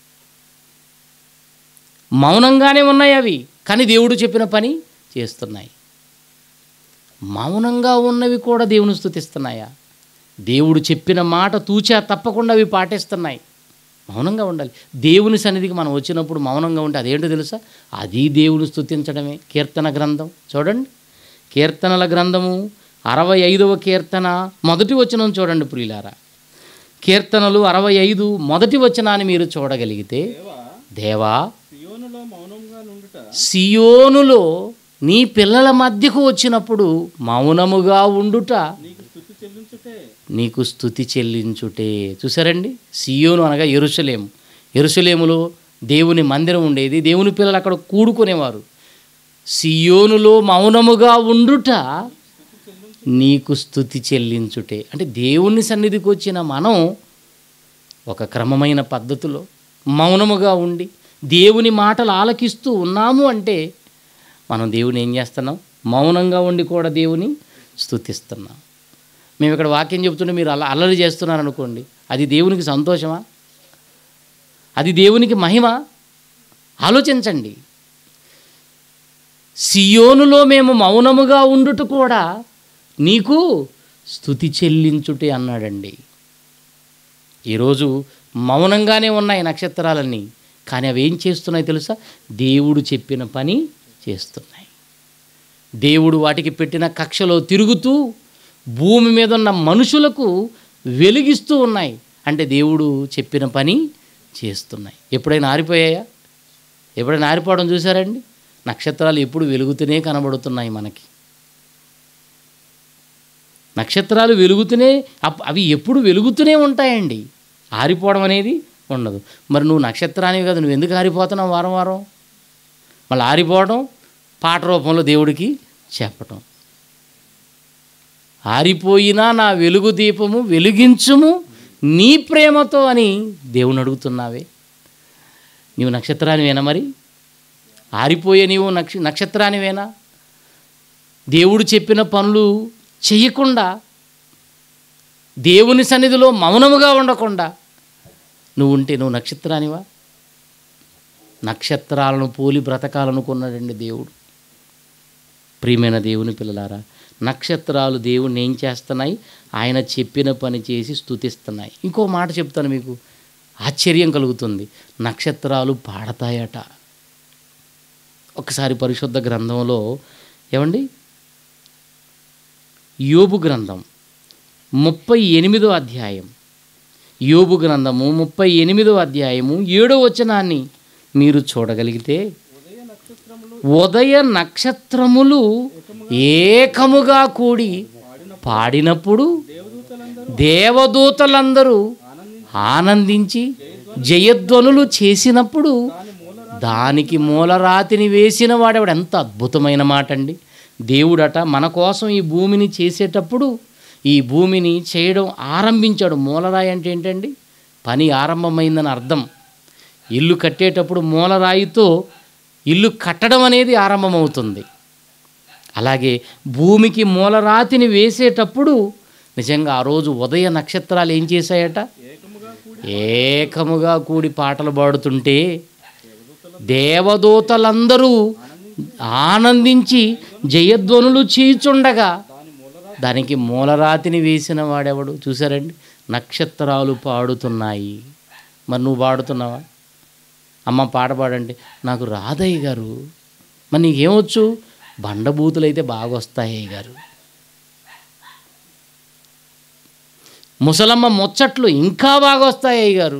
మౌనంగానే ఉన్నాయి అవి కానీ దేవుడు చెప్పిన పని చేస్తున్నాయి మౌనంగా ఉన్నవి కూడా దేవుని స్తుతిస్తున్నాయా దేవుడు చెప్పిన మాట తూచా తప్పకుండా అవి పాటిస్తున్నాయి మౌనంగా ఉండాలి దేవుని సన్నిధికి మనం వచ్చినప్పుడు మౌనంగా ఉంటే అదేంటో తెలుసా అది దేవుని స్తుతించడమే కీర్తన గ్రంథం చూడండి కీర్తనల గ్రంథము అరవై ఐదవ కీర్తన మొదటి వచనం చూడండి ప్రియులారా కీర్తనలు అరవై ఐదు మొదటి వచనాన్ని మీరు చూడగలిగితే దేవా సియోనులో మౌనంగా నుండుట సియోనులో నీ పిల్లల మధ్యకు వచ్చినప్పుడు మౌనముగా ఉండుట నీకు స్థుతి చెల్లించుటే నీకు స్థుతి చెల్లించుటే చూసారండి సియోను అనగా ఎరుసలేము ఎరుసలేములో దేవుని మందిరం ఉండేది దేవుని పిల్లలు అక్కడ కూడుకునేవారు సియోనులో మౌనముగా ఉండుట నీకు స్థుతి చెల్లించుటే అంటే దేవుని సన్నిధికి వచ్చిన మనం ఒక క్రమమైన పద్ధతిలో మౌనముగా ఉండి దేవుని మాటలు ఆలకిస్తూ ఉన్నాము అంటే మనం దేవుని ఏం చేస్తున్నాం మౌనంగా ఉండి కూడా దేవుని స్తుతిస్తున్నాం మేము ఇక్కడ వాక్యం చెబుతుంటే మీరు అలా అల్లరి చేస్తున్నారు అనుకోండి అది దేవునికి సంతోషమా అది దేవునికి మహిమ ఆలోచించండి సియోనులో మేము మౌనముగా ఉండుట కూడా నీకు స్థుతి చెల్లించుటే అన్నాడండి ఈరోజు మౌనంగానే ఉన్నాయి నక్షత్రాలన్నీ కానీ అవి ఏం చేస్తున్నాయి తెలుసా దేవుడు చెప్పిన పని చేస్తున్నాయి దేవుడు వాటికి పెట్టిన కక్షలో తిరుగుతూ భూమి మీద ఉన్న మనుషులకు వెలిగిస్తూ ఉన్నాయి అంటే దేవుడు చెప్పిన పని చేస్తున్నాయి ఎప్పుడైనా ఆరిపోయాయా ఎప్పుడైనా ఆరిపోవడం చూసారండి నక్షత్రాలు ఎప్పుడు వెలుగుతూనే కనబడుతున్నాయి మనకి నక్షత్రాలు వెలుగుతూనే అప్- అవి ఎప్పుడు వెలుగుతూనే ఉంటాయండి ఆరిపోవడం అనేది ఉండదు మరి నువ్వు నక్షత్రానివి కదా నువ్వు ఎందుకు ఆరిపోతున్నావు వారం వారం మళ్ళీ ఆరిపోవడం పాట రూపంలో దేవుడికి చెప్పటం ఆరిపోయినా నా వెలుగు దీపము వెలిగించుము నీ ప్రేమతో అని దేవుని అడుగుతున్నావే నీవు నక్షత్రానివేనా మరి ఆరిపోయే నీవు నక్ష నక్షత్రానివేనా దేవుడు చెప్పిన పనులు చెయ్యకుండా దేవుని సన్నిధిలో మౌనముగా ఉండకుండా నువ్వు ఉంటే నువ్వు నక్షత్రానివా నక్షత్రాలను పోలి బ్రతకాలనుకున్నాడండి దేవుడు ప్రియమైన దేవుని పిల్లలారా నక్షత్రాలు దేవుణ్ణి ఏం చేస్తున్నాయి ఆయన చెప్పిన పని చేసి స్తుతిస్తున్నాయి ఇంకో మాట చెప్తాను మీకు ఆశ్చర్యం కలుగుతుంది నక్షత్రాలు పాడతాయట ఒకసారి పరిశుద్ధ గ్రంథంలో ఏమండి యోబు గ్రంథం ముప్పై ఎనిమిదో అధ్యాయం యోబు గ్రంథము ముప్పై ఎనిమిదో అధ్యాయము ఏడో వచనాన్ని మీరు చూడగలిగితే ఉదయ నక్షత్రములు ఉదయ నక్షత్రములు ఏకముగా కూడి పాడినప్పుడు దేవదూతలందరూ ఆనందించి జయధ్వనులు చేసినప్పుడు దానికి మూలరాతిని వేసిన వాడెవడు ఎంత అద్భుతమైన మాట అండి దేవుడట మన కోసం ఈ భూమిని చేసేటప్పుడు ఈ భూమిని చేయడం ఆరంభించాడు మూలరాయి అంటే ఏంటండి పని ఆరంభమైందని అర్థం ఇల్లు కట్టేటప్పుడు మూలరాయితో ఇల్లు కట్టడం అనేది ఆరంభమవుతుంది అలాగే భూమికి మూలరాతిని వేసేటప్పుడు నిజంగా ఆ రోజు ఉదయ నక్షత్రాలు ఏం చేశాయట ఏకముగా కూడి పాటలు పాడుతుంటే దేవదూతలందరూ ఆనందించి జయధ్వనులు చీచుండగా దానికి మూలరాతిని వేసిన వాడెవడు చూసారండి నక్షత్రాలు పాడుతున్నాయి మరి నువ్వు పాడుతున్నావా అమ్మ పాట పాడండి నాకు రాదయ్య గారు మరి నీకేమొచ్చు బండబూతులు అయితే బాగా వస్తాయి అయ్య గారు ముసలమ్మ ముచ్చట్లు ఇంకా బాగా వస్తాయి అయ్య గారు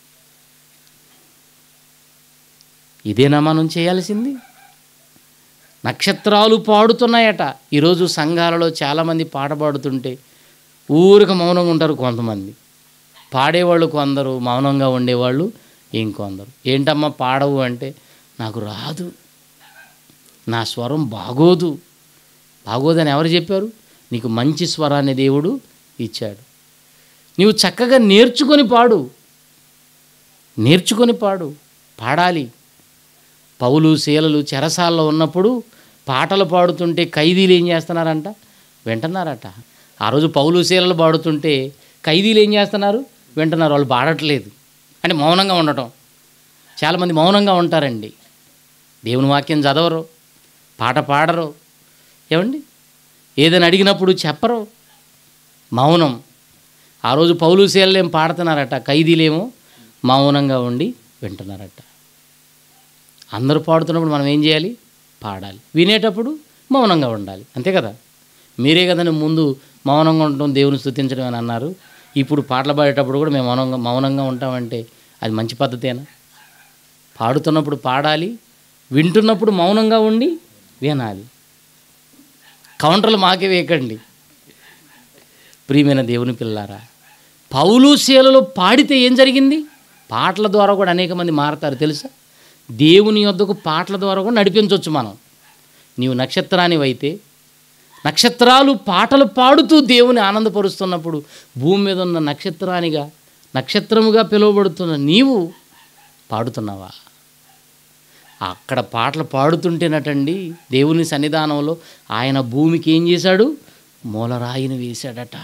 ఇదేనా మనం చేయాల్సింది నక్షత్రాలు పాడుతున్నాయట ఈరోజు సంఘాలలో చాలామంది పాట పాడుతుంటే ఊరికి మౌనంగా ఉంటారు కొంతమంది పాడేవాళ్ళు కొందరు మౌనంగా ఉండేవాళ్ళు ఇంకొందరు ఏంటమ్మా పాడవు అంటే నాకు రాదు నా స్వరం బాగోదు బాగోదని ఎవరు చెప్పారు నీకు మంచి స్వరాన్ని దేవుడు ఇచ్చాడు నీవు చక్కగా నేర్చుకొని పాడు నేర్చుకొని పాడు పాడాలి పౌలు శీలలు చెరసాల్లో ఉన్నప్పుడు పాటలు పాడుతుంటే ఖైదీలు ఏం చేస్తున్నారంట వింటున్నారట ఆ రోజు పౌలు శీలలు పాడుతుంటే ఖైదీలు ఏం చేస్తున్నారు వింటున్నారు వాళ్ళు పాడట్లేదు అంటే మౌనంగా ఉండటం చాలామంది మౌనంగా ఉంటారండి దేవుని వాక్యం చదవరు పాట పాడరు ఏమండి ఏదైనా అడిగినప్పుడు చెప్పరు మౌనం ఆ రోజు పౌలు శీలలు ఏం పాడుతున్నారట ఖైదీలేమో మౌనంగా ఉండి వింటున్నారట అందరూ పాడుతున్నప్పుడు మనం ఏం చేయాలి పాడాలి వినేటప్పుడు మౌనంగా ఉండాలి అంతే కదా మీరే కదండి ముందు మౌనంగా ఉండటం దేవుని స్థుతించడం అని అన్నారు ఇప్పుడు పాటలు పాడేటప్పుడు కూడా మేము మౌనంగా మౌనంగా ఉంటామంటే అది మంచి పద్ధతేనా పాడుతున్నప్పుడు పాడాలి వింటున్నప్పుడు మౌనంగా ఉండి వినాలి కౌంటర్లు మాకే వేయకండి ప్రియమైన దేవుని పిల్లారా పౌలు శీలలో పాడితే ఏం జరిగింది పాటల ద్వారా కూడా అనేక మంది మారతారు తెలుసా దేవుని యొద్దకు పాటల ద్వారా కూడా నడిపించవచ్చు మనం నీవు నక్షత్రానివైతే నక్షత్రాలు పాటలు పాడుతూ దేవుని ఆనందపరుస్తున్నప్పుడు భూమి మీద ఉన్న నక్షత్రానిగా నక్షత్రముగా పిలువబడుతున్న నీవు పాడుతున్నావా అక్కడ పాటలు పాడుతుంటేనటండి దేవుని సన్నిధానంలో ఆయన భూమికి ఏం చేశాడు మూలరాయిని వేశాడట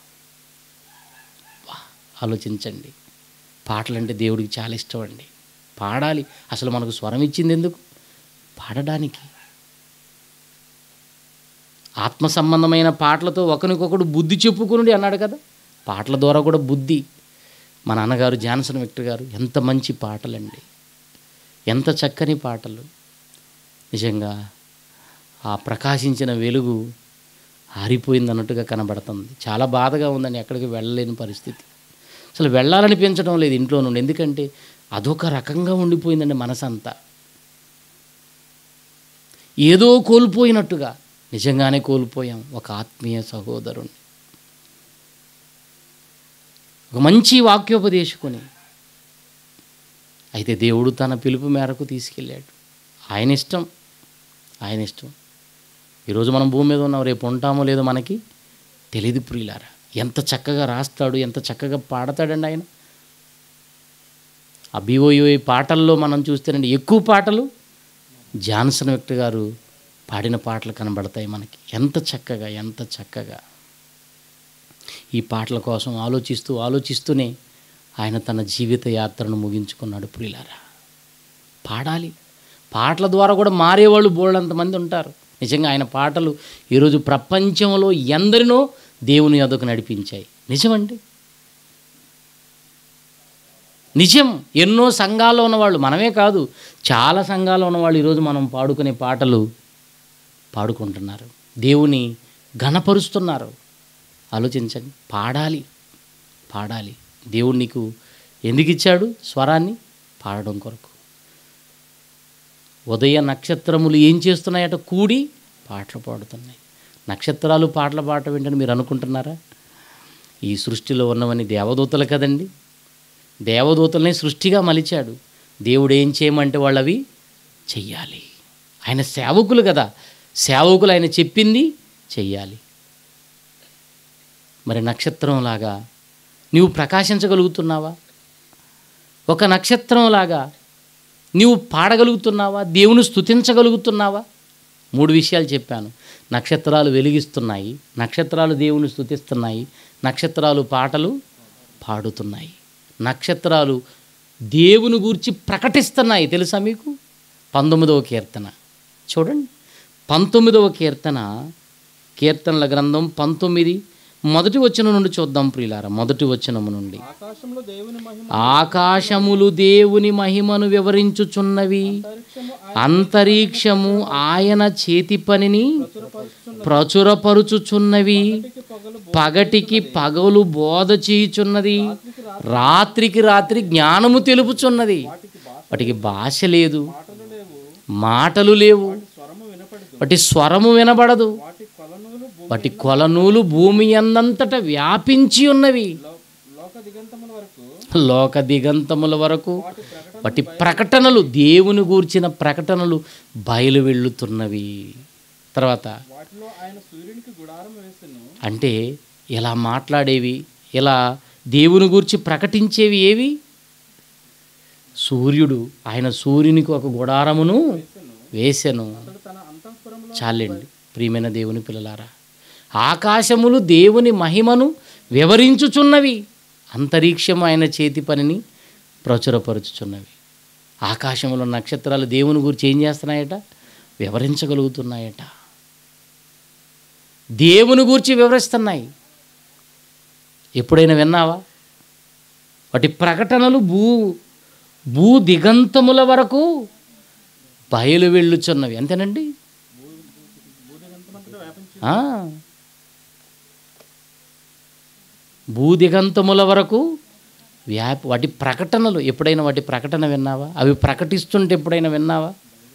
వా, ఆలోచించండి పాటలంటే దేవుడికి చాలా ఇష్టం అండి పాడాలి అసలు మనకు స్వరం ఇచ్చింది ఎందుకు పాడడానికి ఆత్మ సంబంధమైన పాటలతో ఒకరికొకడు బుద్ధి చెప్పుకునుడి అన్నాడు కదా పాటల ద్వారా కూడా బుద్ధి మా నాన్నగారు జాన్సన్ విక్టర్ గారు ఎంత మంచి పాటలండి ఎంత చక్కని పాటలు నిజంగా ఆ ప్రకాశించిన వెలుగు ఆరిపోయింది అన్నట్టుగా కనబడుతుంది చాలా బాధగా ఉందని ఎక్కడికి వెళ్ళలేని పరిస్థితి అసలు వెళ్ళాలనిపించడం లేదు ఇంట్లో నుండి ఎందుకంటే అదొక రకంగా ఉండిపోయిందండి మనసంతా ఏదో కోల్పోయినట్టుగా నిజంగానే కోల్పోయాం ఒక ఆత్మీయ సహోదరుణ్ణి ఒక మంచి వాక్యోపదేశకుని అయితే దేవుడు తన పిలుపు మేరకు తీసుకెళ్ళాడు ఆయన ఇష్టం ఆయన ఇష్టం ఈరోజు మనం భూమి మీద ఉన్నాం రేపు ఉంటామో లేదో మనకి తెలియదు ప్రియులారా ఎంత చక్కగా రాస్తాడు ఎంత చక్కగా పాడతాడండి ఆయన ఆ బీఓఈ పాటల్లో మనం చూస్తేనండి ఎక్కువ పాటలు జాన్సన్ వ్యక్తి గారు పాడిన పాటలు కనబడతాయి మనకి ఎంత చక్కగా ఎంత చక్కగా ఈ పాటల కోసం ఆలోచిస్తూ ఆలోచిస్తూనే ఆయన తన జీవిత యాత్రను ముగించుకున్నాడు ప్రియులారా పాడాలి పాటల ద్వారా కూడా మారేవాళ్ళు బోళ్ళంతమంది ఉంటారు నిజంగా ఆయన పాటలు ఈరోజు ప్రపంచంలో ఎందరినో దేవుని యొద్దకు నడిపించాయి నిజమండి నిజం ఎన్నో సంఘాల్లో ఉన్నవాళ్ళు మనమే కాదు చాలా సంఘాల్లో ఉన్నవాళ్ళు ఈరోజు మనం పాడుకునే పాటలు పాడుకుంటున్నారు దేవుని ఘనపరుస్తున్నారు ఆలోచించండి పాడాలి పాడాలి దేవుడు నీకు ఎందుకు ఇచ్చాడు స్వరాన్ని పాడడం కొరకు ఉదయ నక్షత్రములు ఏం చేస్తున్నాయట కూడి పాటలు పాడుతున్నాయి నక్షత్రాలు పాటలు పాడటం ఏంటని మీరు అనుకుంటున్నారా ఈ సృష్టిలో ఉన్నవన్నీ దేవదూతలు కదండి దేవదూతల్ని సృష్టిగా మలిచాడు దేవుడు ఏం చేయమంటే వాళ్ళు అవి చెయ్యాలి ఆయన సేవకులు కదా సేవకులు ఆయన చెప్పింది చెయ్యాలి మరి నక్షత్రంలాగా నీవు ప్రకాశించగలుగుతున్నావా ఒక నక్షత్రంలాగా నీవు పాడగలుగుతున్నావా దేవుని స్తుతించగలుగుతున్నావా మూడు విషయాలు చెప్పాను నక్షత్రాలు వెలిగిస్తున్నాయి నక్షత్రాలు దేవుని స్తుతిస్తున్నాయి నక్షత్రాలు పాటలు పాడుతున్నాయి నక్షత్రాలు దేవుని గూర్చి ప్రకటిస్తున్నాయి తెలుసా మీకు పంతొమ్మిదవ కీర్తన చూడండి పంతొమ్మిదవ కీర్తన కీర్తనల గ్రంథం పంతొమ్మిది మొదటి వచనం నుండి చూద్దాం ప్రియులారా మొదటి వచనము నుండి ఆకాశంలో దేవుని మహిమ ఆకాశములు దేవుని మహిమను వివరించుచున్నవి అంతరిక్షము ఆయన చేతి పనిని ప్రచురపరుచుచున్నవి పగలు పగటికి పగలు బోధ చేయుచున్నది రాత్రికి రాత్రి జ్ఞానము తెలుపుచున్నది వాటికి భాష లేదు మాటలు లేవు మాటలు లేవు స్వరము వినపడదు వాటి స్వరము వినబడదు వాటి కొలనులు భూ- వాటి కొలనూలు భూమి అందంతట వ్యాపించి ఉన్నవి లో- లోక దిగంతముల వరకు లోక దిగంతముల వరకు వాటి ప్రకటనలు దేవుని గూర్చిన ప్రకటనలు బయలు వెళ్ళుతున్నవి తర్వాత వాటిలో ఆయన సూర్యునికి గుడారం వేసెను అంటే ఇలా మాట్లాడేవి ఇలా దేవుని గూర్చి ప్రకటించేవి ఏవి సూర్యుడు ఆయన సూర్యునికి ఒక గుడారమును వేసెను అతడు తన అంతఃపురంలో చాలండి ప్రియమైన దేవుని పిల్లలారా ఆకాశములు దేవుని మహిమను వివరించుచున్నవి అంతరిక్షం ఆయన చేతి పనిని ప్రచురపరుచుచున్నవి ఆకాశంలో నక్షత్రాలు దేవుని గురించి ఏం చేస్తున్నాయట వివరించగలుగుతున్నాయట దేవుని గురించి వివరిస్తున్నాయి ఎప్పుడైనా విన్నావా వాటి ప్రకటనలు భూ భూ దిగంతముల వరకు బయలు వెళ్ళుచున్నవి అంతేనండి ఆ. భూదిగంతముల వరకు వ్యాప వాటి ప్రకటనలు ఎప్పుడైనా వాటి ప్రకటన విన్నావా అవి ప్రకటిస్తుంటే ఎప్పుడైనా విన్నావా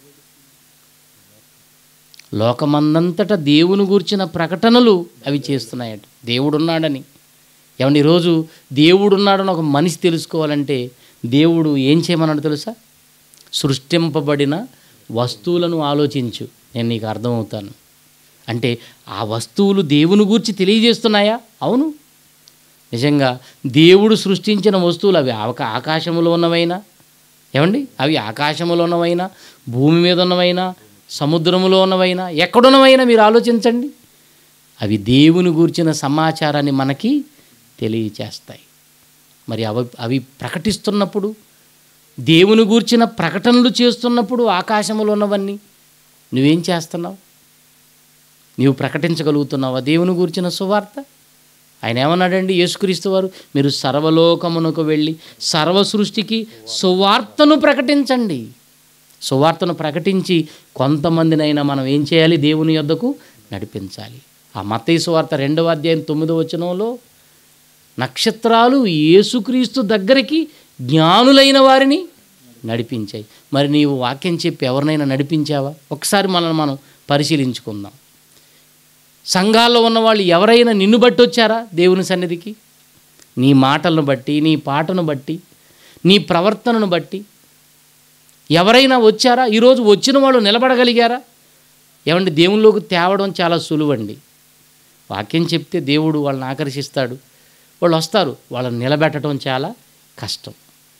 లోకమందంతటా దేవుని గూర్చిన ప్రకటనలు అవి చేస్తున్నాయట దేవుడున్నాడని ఏమండి ఈరోజు దేవుడున్నాడని ఒక మనిషి తెలుసుకోవాలంటే దేవుడు ఏం చేయమన్నాడు తెలుసా సృష్టింపబడిన వస్తువులను ఆలోచించు నేను నీకు అర్థమవుతాను అంటే ఆ వస్తువులు దేవుని గూర్చి తెలియజేస్తున్నాయా అవును నిజంగా దేవుడు సృష్టించిన వస్తువులు అవి ఆక ఆకాశంలో ఉన్నవైనా ఏమండి అవి ఆకాశంలో ఉన్నవైనా భూమి మీద ఉన్నవైనా సముద్రములో ఉన్నవైనా ఎక్కడున్నవైనా మీరు ఆలోచించండి అవి దేవుని గూర్చిన సమాచారాన్ని మనకి తెలియచేస్తాయి మరి అవి అవి ప్రకటిస్తున్నప్పుడు దేవుని గూర్చిన ప్రకటనలు చేస్తున్నప్పుడు ఆకాశంలో ఉన్నవన్నీ నువ్వేం చేస్తున్నావు నీవు ప్రకటించగలుగుతున్నావా దేవుని గూర్చిన సువార్త ఆయన ఏమన్నాడండి యేసుక్రీస్తు వారు మీరు సర్వలోకమునకు వెళ్ళి సర్వ సృష్టికి సువార్తను ప్రకటించండి సువార్తను ప్రకటించి కొంతమందినైనా మనం ఏం చేయాలి దేవుని యొద్దకు నడిపించాలి ఆ మత్తయి సువార్త రెండవ అధ్యాయం తొమ్మిదో వచనంలో నక్షత్రాలు యేసుక్రీస్తు దగ్గరికి జ్ఞానులైన వారిని నడిపించాయి మరి నీవు వాక్యం చెప్పి ఎవరినైనా నడిపించావా ఒకసారి మనల్ని మనం పరిశీలించుకుందాం సంఘాల్లో ఉన్న వాళ్ళు ఎవరైనా నిన్ను బట్టి వచ్చారా దేవుని సన్నిధికి నీ మాటలను బట్టి నీ పాటను బట్టి నీ ప్రవర్తనను బట్టి ఎవరైనా వచ్చారా ఈరోజు వచ్చిన వాళ్ళు నిలబడగలిగారా ఏమండి దేవునిలోకి తేవడం చాలా సులువండి వాక్యం చెప్తే దేవుడు వాళ్ళని ఆకర్షిస్తాడు వాళ్ళు వస్తారు వాళ్ళని నిలబెట్టడం చాలా కష్టం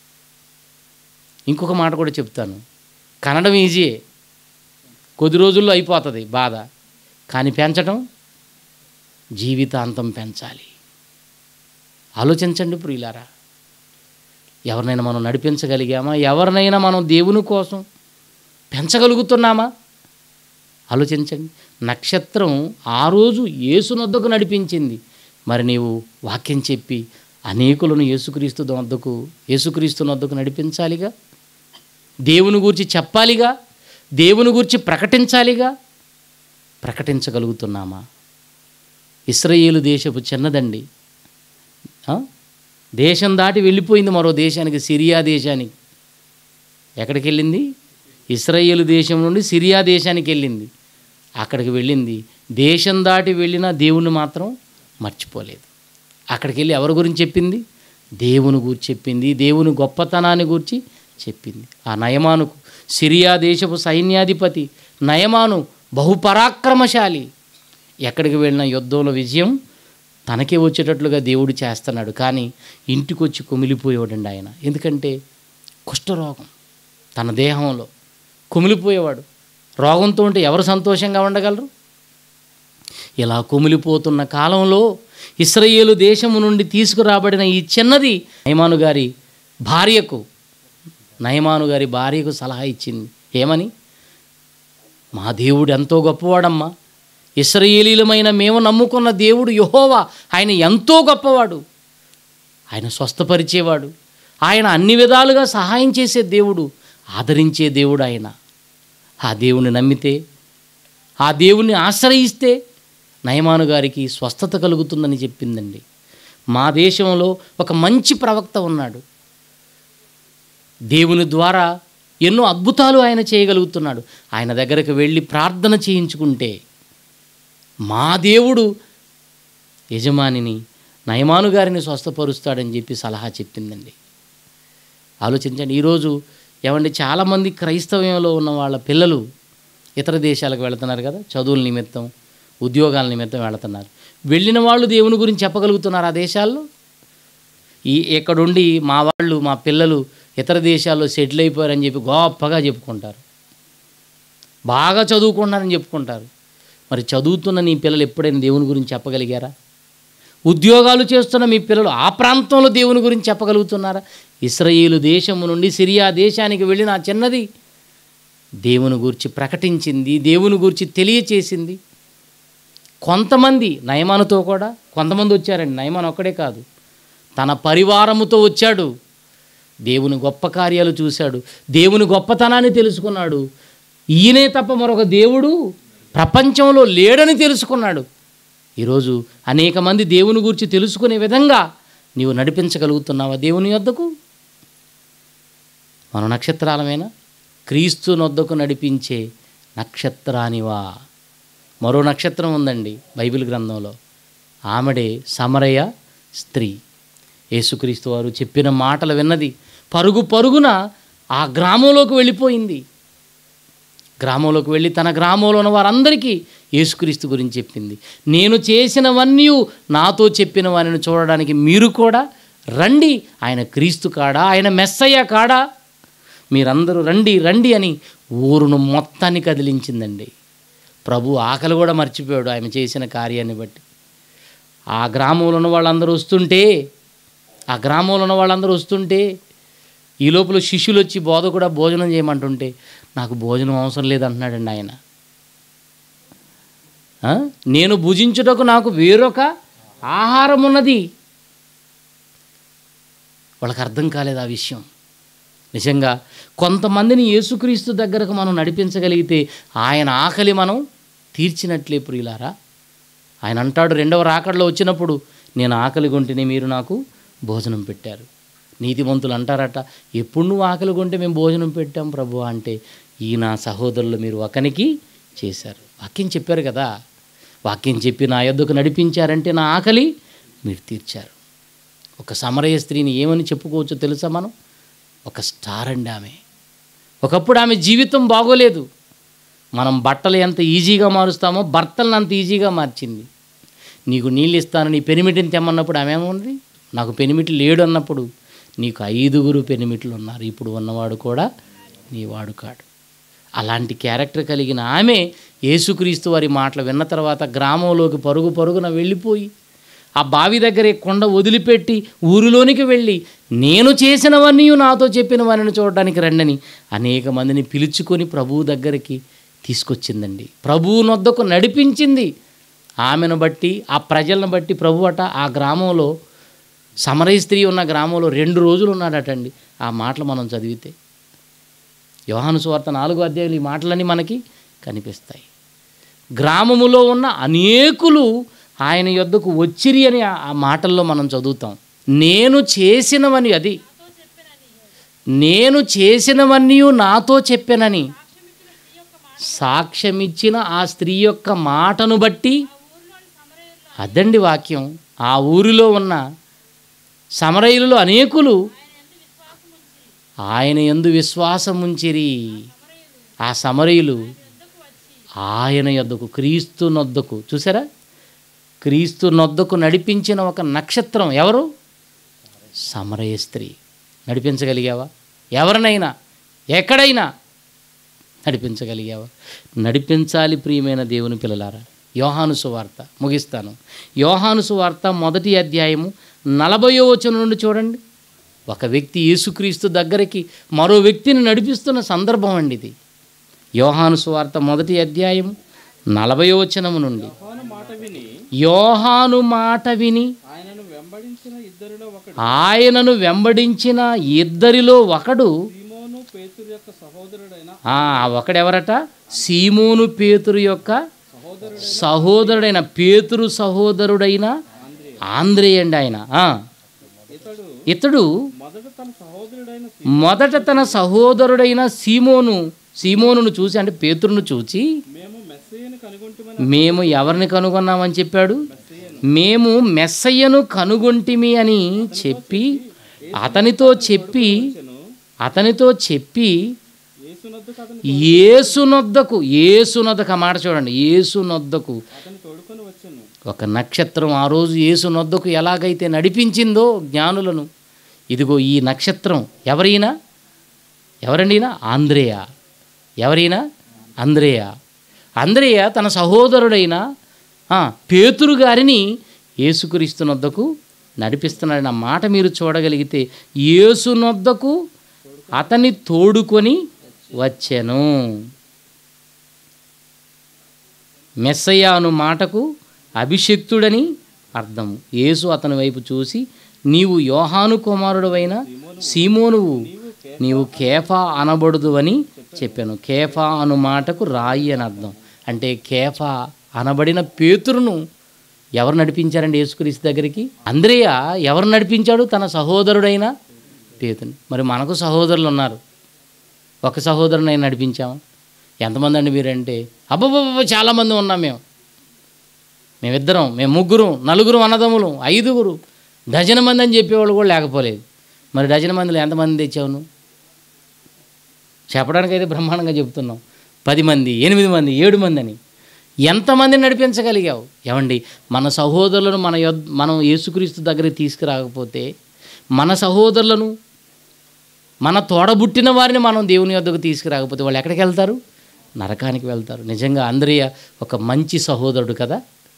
ఇంకొక మాట కూడా చెప్తాను కనడం ఈజీయే కొద్ది రోజుల్లో అయిపోతుంది బాధ కానీ పెంచడం జీవితాంతం పెంచాలి ఆలోచించండి ప్రియులారా ఎవరినైనా మనం నడిపించగలిగామా ఎవరినైనా మనం దేవుని కోసం పెంచగలుగుతున్నామా ఆలోచించండి నక్షత్రం ఆ రోజు యేసునొద్దకు నడిపించింది మరి నీవు వాక్యం చెప్పి అనేకులను యేసుక్రీస్తు వద్దకు యేసుక్రీస్తు వద్దకు నడిపించాలిగా దేవుని గురించి చెప్పాలిగా దేవుని గురించి ప్రకటించాలిగా ప్రకటించగలుగుతున్నామా ఇస్రాయేలు దేశపు చిన్నదండి ఆ? దేశం దాటి వెళ్ళిపోయింది మరో దేశానికి సిరియా దేశానికి ఎక్కడికి వెళ్ళింది ఇస్రాయేలు దేశం నుండి సిరియా దేశానికి వెళ్ళింది అక్కడికి వెళ్ళింది దేశం దాటి వెళ్ళినా దేవుణ్ణి మాత్రం మర్చిపోలేదు అక్కడికి వెళ్ళి ఎవరి గురించి చెప్పింది దేవుని గురించి చెప్పింది దేవుని గొప్పతనాన్ని గురించి చెప్పింది ఆ నయమానుకు సిరియా దేశపు సైన్యాధిపతి నయమాను బహుపరాక్రమశాలి ఎక్కడికి వెళ్ళిన యుద్ధంలో విజయం తనకే వచ్చేటట్లుగా దేవుడు చేస్తున్నాడు కానీ ఇంటికి వచ్చి కుమిలిపోయేవాడండి ఆయన ఎందుకంటే కుష్ఠరోగం తన దేహంలో కుమిలిపోయేవాడు రోగంతో ఉంటే ఎవరు సంతోషంగా ఉండగలరు ఇలా కుమిలిపోతున్న కాలంలో ఇస్రాయేలు దేశము నుండి తీసుకురాబడిన ఈ చిన్నది నయమాను గారి భార్యకు నయమాను గారి భార్యకు సలహా ఇచ్చింది ఏమని మా దేవుడు ఎంతో గొప్పవాడమ్మా ఇస్రాయేలీలమైన మేము నమ్ముకున్న దేవుడు యహోవా ఆయన ఎంతో గొప్పవాడు ఆయన స్వస్థపరిచేవాడు ఆయన అన్ని విధాలుగా సహాయం చేసే దేవుడు ఆదరించే దేవుడు ఆయన ఆ దేవుని నమ్మితే ఆ దేవుణ్ణి ఆశ్రయిస్తే నయమాను గారికి స్వస్థత కలుగుతుందని చెప్పిందండి మా దేశంలో ఒక మంచి ప్రవక్త ఉన్నాడు దేవుని ద్వారా ఎన్నో అద్భుతాలు ఆయన చేయగలుగుతున్నాడు ఆయన దగ్గరకు వెళ్ళి ప్రార్థన చేయించుకుంటే మా దేవుడు యజమానిని నయమాను గారిని స్వస్థపరుస్తాడని చెప్పి సలహా చెప్పిందండి ఆలోచించండి ఈరోజు ఏమండి చాలామంది క్రైస్తవ్యంలో ఉన్న వాళ్ళ పిల్లలు ఇతర దేశాలకు వెళుతున్నారు కదా చదువుల నిమిత్తం ఉద్యోగాల నిమిత్తం వెళుతున్నారు వెళ్ళిన వాళ్ళు దేవుని గురించి చెప్పగలుగుతున్నారు ఆ దేశాల్లో ఈ ఇక్కడుండి మా వాళ్ళు మా పిల్లలు ఇతర దేశాల్లో సెటిల్ అయిపోయారని చెప్పి గొప్పగా చెప్పుకుంటారు బాగా చదువుకున్నారని చెప్పుకుంటారు మరి చదువుతున్న నీ పిల్లలు ఎప్పుడైనా దేవుని గురించి చెప్పగలిగారా ఉద్యోగాలు చేస్తున్న మీ పిల్లలు ఆ ప్రాంతంలో దేవుని గురించి చెప్పగలుగుతున్నారా ఇస్రాయేలు దేశము నుండి సిరియా దేశానికి వెళ్ళిన ఆ చిన్నది దేవుని గురించి ప్రకటించింది దేవుని గురించి తెలియచేసింది కొంతమంది నయమానుతో కూడా కొంతమంది వచ్చారండి నయమాన్ ఒక్కడే కాదు తన పరివారముతో వచ్చాడు దేవుని గొప్ప కార్యాలు చూశాడు దేవుని గొప్పతనాన్ని తెలుసుకున్నాడు ఈయనే తప్ప మరొక దేవుడు ప్రపంచంలో లేడని తెలుసుకున్నాడు ఈరోజు అనేక మంది దేవుని గురించి తెలుసుకునే విధంగా నీవు నడిపించగలుగుతున్నావా దేవుని యొద్దకు మన నక్షత్రాలమేనా క్రీస్తు నొద్దకు నడిపించే నక్షత్రానివా మరో నక్షత్రం ఉందండి బైబిల్ గ్రంథంలో ఆమెడే సమరయ స్త్రీ యేసుక్రీస్తు వారు చెప్పిన మాటలు విన్నది పరుగు పరుగున ఆ గ్రామంలోకి వెళ్ళిపోయింది గ్రామంలోకి వెళ్ళి తన గ్రామంలో ఉన్న వారందరికీ యేసుక్రీస్తు గురించి చెప్పింది నేను చేసినవన్నీ నాతో చెప్పిన వారిని చూడడానికి మీరు కూడా రండి ఆయన క్రీస్తు కాడా ఆయన మెస్సయ్య కాడా మీరందరూ రండి రండి అని ఊరును మొత్తాన్ని కదిలించిందండి ప్రభు ఆకలి కూడా మర్చిపోయాడు ఆయన చేసిన కార్యాన్ని బట్టి ఆ గ్రామంలో ఉన్న వాళ్ళందరూ వస్తుంటే ఆ గ్రామంలో ఉన్న వాళ్ళందరూ వస్తుంటే ఈ లోపల శిష్యులు వచ్చి బోధ కూడా భోజనం చేయమంటుంటే నాకు భోజనం అవసరం లేదంటున్నాడండి ఆయన ఆ? నేను భుజించుటకు నాకు వేరొక ఆహారం ఉన్నది వాళ్ళకి అర్థం కాలేదు ఆ విషయం నిజంగా కొంతమందిని యేసుక్రీస్తు దగ్గరకు మనం నడిపించగలిగితే ఆయన ఆకలి మనం తీర్చినట్లే ప్రియులారా ఆయన అంటాడు రెండవ రాకడలో వచ్చినప్పుడు నేను ఆకలి కొంటిని మీరు నాకు భోజనం పెట్టారు నీతిమంతులు అంటారట ఎప్పుడు నువ్వు ఆకలి కొంటే మేము భోజనం పెట్టాం ప్రభు అంటే ఈ నా సహోదరులు మీరు ఒకనికి చేశారు వాక్యం చెప్పారు కదా వాక్యం చెప్పి నా యొద్దకు నడిపించారంటే నా ఆకలి మీరు తీర్చారు ఒక సమరయ స్త్రీని ఏమని చెప్పుకోవచ్చో తెలుసా మనం ఒక స్టార్ అండి ఆమె ఒకప్పుడు ఆమె జీవితం బాగోలేదు మనం బట్టలు ఎంత ఈజీగా మారుస్తామో భర్తలను అంత ఈజీగా మార్చింది నీకు నీళ్ళు ఇస్తాను నీ పెనిమిటిని తెమ్మన్నప్పుడు ఆమె ఏముంది నాకు పెనిమిటి లేడు అన్నప్పుడు నీకు ఐదుగురు పెనిమిట్లు ఉన్నారు ఇప్పుడు ఉన్నవాడు కూడా నీ వాడు కాడు అలాంటి క్యారెక్టర్ కలిగిన ఆమె యేసుక్రీస్తు వారి మాటలు విన్న తర్వాత గ్రామంలోకి పరుగు పరుగున వెళ్ళిపోయి ఆ బావి దగ్గరే కొండ వదిలిపెట్టి ఊరిలోనికి వెళ్ళి నేను చేసినవన్నీ నాతో చెప్పిన వారిని చూడడానికి రండని అనేక మందిని పిలుచుకొని ప్రభువు దగ్గరికి తీసుకొచ్చిందండి ప్రభువు నొద్దకు నడిపించింది ఆమెను బట్టి ఆ ప్రజలను బట్టి ప్రభు అట ఆ గ్రామంలో సమరయ స్త్రీ ఉన్న గ్రామంలో రెండు రోజులు ఉన్నాడటండి ఆ మాటలు మనం చదివితే యోహాను సువార్త నాలుగో అధ్యాయులు ఈ మాటలన్నీ మనకి కనిపిస్తాయి గ్రామములో ఉన్న అనేకులు ఆయన యొద్దకు వచ్చిరి అని ఆ- ఆ మాటల్లో మనం చదువుతాం నేను చేసినవని అది నేను చేసినవన్నీ నాతో చెప్పానని సాక్ష్యమిచ్చిన ఆ స్త్రీ యొక్క మాటను బట్టి అదండి వాక్యం ఆ ఊరిలో ఉన్న సమరయులలో అనేకులు ఆయన ఎందు విశ్వాసం ఉంచిరి ఆ సమరయులు ఆయన యొద్దకు క్రీస్తు నొద్దకు చూసారా క్రీస్తు నొద్దకు నడిపించిన ఒక నక్షత్రం ఎవరు సమరయ స్త్రీ నడిపించగలిగావా ఎవరినైనా ఎక్కడైనా నడిపించగలిగావా నడిపించాలి ప్రియమైన దేవుని పిల్లలారా యోహాను సువార్త ముగిస్తాను యోహాను సువార్త మొదటి అధ్యాయము నలభయో వచనం నుండి చూడండి ఒక వ్యక్తి యేసుక్రీస్తు దగ్గరికి మరో వ్యక్తిని నడిపిస్తున్న సందర్భం అండి ఇది యోహాను సువార్త మొదటి అధ్యాయం నలభయో వచనము నుండి యోహాను మాట విని యోహాను మాట విని ఆయనను వెంబడించిన ఇద్దరిలో ఒకడు ఆయనను వెంబడించిన ఇద్దరిలో ఒకడు సీమోను పేతురు యొక్క సహోదరుడైన ఆ ఒకడెవరట సీమోను పేతురు యొక్క సహోదరుడు సహోదరుడైన పేతురు సహోదరుడైన ఆంధ్రే అండి ఆయన ఆ, ఇతడు ఇతడు మొదట తన సహోదరుడైన మొదట తన సహోదరుడైన సీమోను సీమోనును చూసి అంటే పేతురును చూచి మేము మెస్సయ్యను కనుగొంటుమని మేము ఎవరిని కనుగొన్నామని చెప్పాడు మేము మెస్సయ్యను కనుగొంటిమి అని చెప్పి అతనితో చెప్పి అతనితో చెప్పి యేసునొద్దకు అతను ఏసునొద్దకు ఏసునొద్దకు ఆ మాట చూడండి ఏసునొద్దకు అతను తోడుకొని వచ్చాను ఒక నక్షత్రం ఆ రోజు ఏసునొద్దకు ఎలాగైతే నడిపించిందో జ్ఞానులను ఇదిగో ఈ నక్షత్రం ఎవరైనా ఎవరండినా ఆంధ్రేయ ఎవరైనా అంద్రేయ అంద్రేయ తన సహోదరుడైన ఆ, పేతురు గారిని యేసుక్రీస్తునొద్దకు నడిపిస్తున్నాడన్న మాట మీరు చూడగలిగితే యేసునొద్దకు అతన్ని తోడుకొని వచ్చాను మెస్సయ్య అను మాటకు అభిషక్తుడని అర్థం యేసు అతని వైపు చూసి నీవు యోహాను కుమారుడవైన సీమోనువు నీవు కేఫా అనబడుదు అని చెప్పాను కేఫా అను మాటకు రాయి అని అర్థం అంటే కేఫా అనబడిన పేతురును ఎవరు నడిపించారండి యేసుక్రీస్తు దగ్గరికి అంద్రేయ ఎవరు నడిపించాడు తన సహోదరుడైన పేతుని మరి మనకు సహోదరులు ఉన్నారు ఒక సహోదరుని నడిపించాము ఎంతమంది అండి మీరంటే అబ్బబ్బబ్బ చాలామంది ఉన్నాం మేము మేమిద్దరం మేము ముగ్గురు నలుగురు అన్నదమ్ములు ఐదుగురు డజన్ మంది అని చెప్పేవాళ్ళు కూడా లేకపోలేదు మరి డజన్ మందిలో ఎంతమంది తెచ్చావు నువ్వు చెప్పడానికైతే బ్రహ్మాండంగా చెప్తున్నాం పది మంది ఎనిమిది మంది ఏడు మంది అని ఎంతమందిని నడిపించగలిగావు ఏమండి మన సహోదరులను మన యొద్ మనం యేసుక్రీస్తు దగ్గరికి తీసుకురాకపోతే మన సహోదరులను మన తోడబుట్టిన వారిని మనం దేవుని యొద్దకు తీసుకురాకపోతే వాళ్ళు ఎక్కడికి వెళ్తారు నరకానికి వెళ్తారు నిజంగా అంద్రియ ఒక మంచి సహోదరుడు కదా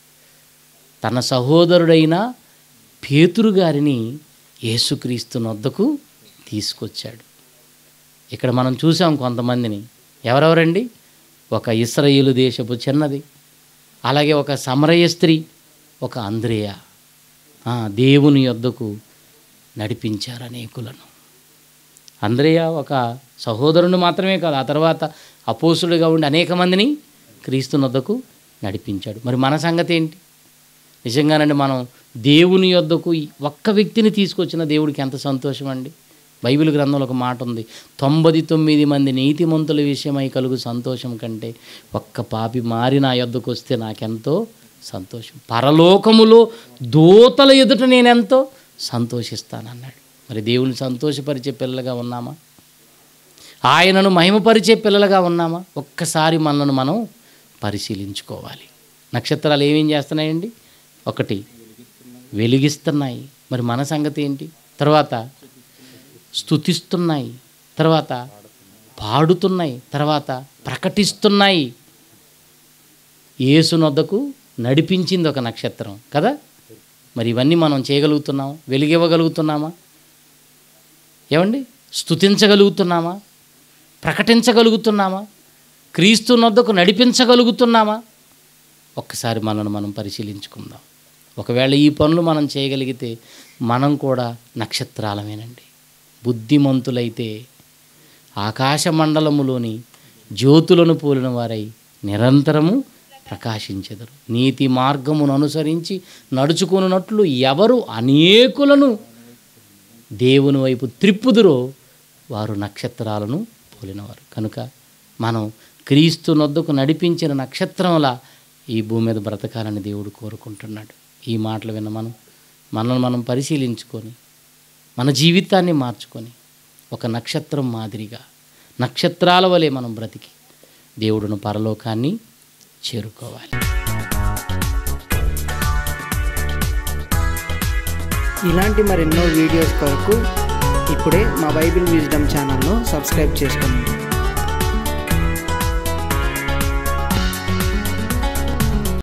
తన సహోదరుడైన పేతురు గారిని యేసుక్రీస్తు నొద్దకు తీసుకొచ్చాడు ఇక్కడ మనం చూసాం కొంతమందిని ఎవరెవరండి ఒక ఇస్రాయేలు దేశపు చిన్నది అలాగే ఒక సమరయ స్త్రీ ఒక అంద్రేయ ఆ, దేవుని యొద్దకు నడిపించారు అనేకులను అంద్రేయ ఒక సహోదరుని మాత్రమే కాదు ఆ తర్వాత అపోసుడుగా ఉండి అనేక మందిని క్రీస్తు నొద్దకు నడిపించాడు మరి మన సంగతి ఏంటి నిజంగానండి మనం దేవుని యొద్దకు ఈ ఒక్క వ్యక్తిని తీసుకొచ్చిన దేవుడికి ఎంత సంతోషం అండి బైబిల్ గ్రంథంలో ఒక మాట ఉంది తొంభై తొమ్మిది మంది నీతిమంతుల విషయమై కలుగు సంతోషం కంటే ఒక్క పాపి మారి నా యొద్దకు వస్తే నాకెంతో సంతోషం పరలోకములో దూతల ఎదుట నేనెంతో సంతోషిస్తానన్నాడు మరి దేవుని సంతోషపరిచే పిల్లలుగా ఉన్నామా ఆయనను మహిమపరిచే పిల్లలుగా ఉన్నామా ఒక్కసారి మనల్ని మనం పరిశీలించుకోవాలి నక్షత్రాలు ఏమేం చేస్తున్నాయండి ఒకటి వెలిగిస్తున్నాయి మరి మన సంగతి ఏంటి తర్వాత స్తుతిస్తున్నాయి తర్వాత పాడుతున్నాయి తర్వాత ప్రకటిస్తున్నాయి యేసునొద్దకు నడిపించింది ఒక నక్షత్రం కదా మరి ఇవన్నీ మనం చేయగలుగుతున్నాం వెలిగివ్వగలుగుతున్నామా ఏమండి స్తుతించగలుగుతున్నామా ప్రకటించగలుగుతున్నామా క్రీస్తు నొద్దకు నడిపించగలుగుతున్నామా ఒక్కసారి మనను మనం పరిశీలించుకుందాం ఒకవేళ ఈ పనులు మనం చేయగలిగితే మనం కూడా నక్షత్రాలమేనండి బుద్ధిమంతులైతే ఆకాశ మండలములోని జ్యోతులను పోలిన వారై నిరంతరము ప్రకాశించెదరు నీతి మార్గమును అనుసరించి నడుచుకున్నట్లు ఎవరు అనేకులను దేవుని వైపు త్రిప్పుదురో వారు నక్షత్రాలను పోలినవారు కనుక మనం క్రీస్తు నొద్దకు నడిపించిన నక్షత్రంలా ఈ భూమి మీద బ్రతకాలని దేవుడు కోరుకుంటున్నాడు ఈ మాటలు విన్న మనం మనల్ని మనం పరిశీలించుకొని మన జీవితాన్ని మార్చుకొని ఒక నక్షత్రం మాదిరిగా నక్షత్రాల వలె మనం బ్రతికి దేవుడును పరలోకాన్ని చేరుకోవాలి ఇలాంటి మరెన్నో వీడియోస్ కొరకు ఇప్పుడే మా బైబిల్ విజ్డమ్ ఛానల్ను సబ్స్క్రైబ్ చేసుకోండి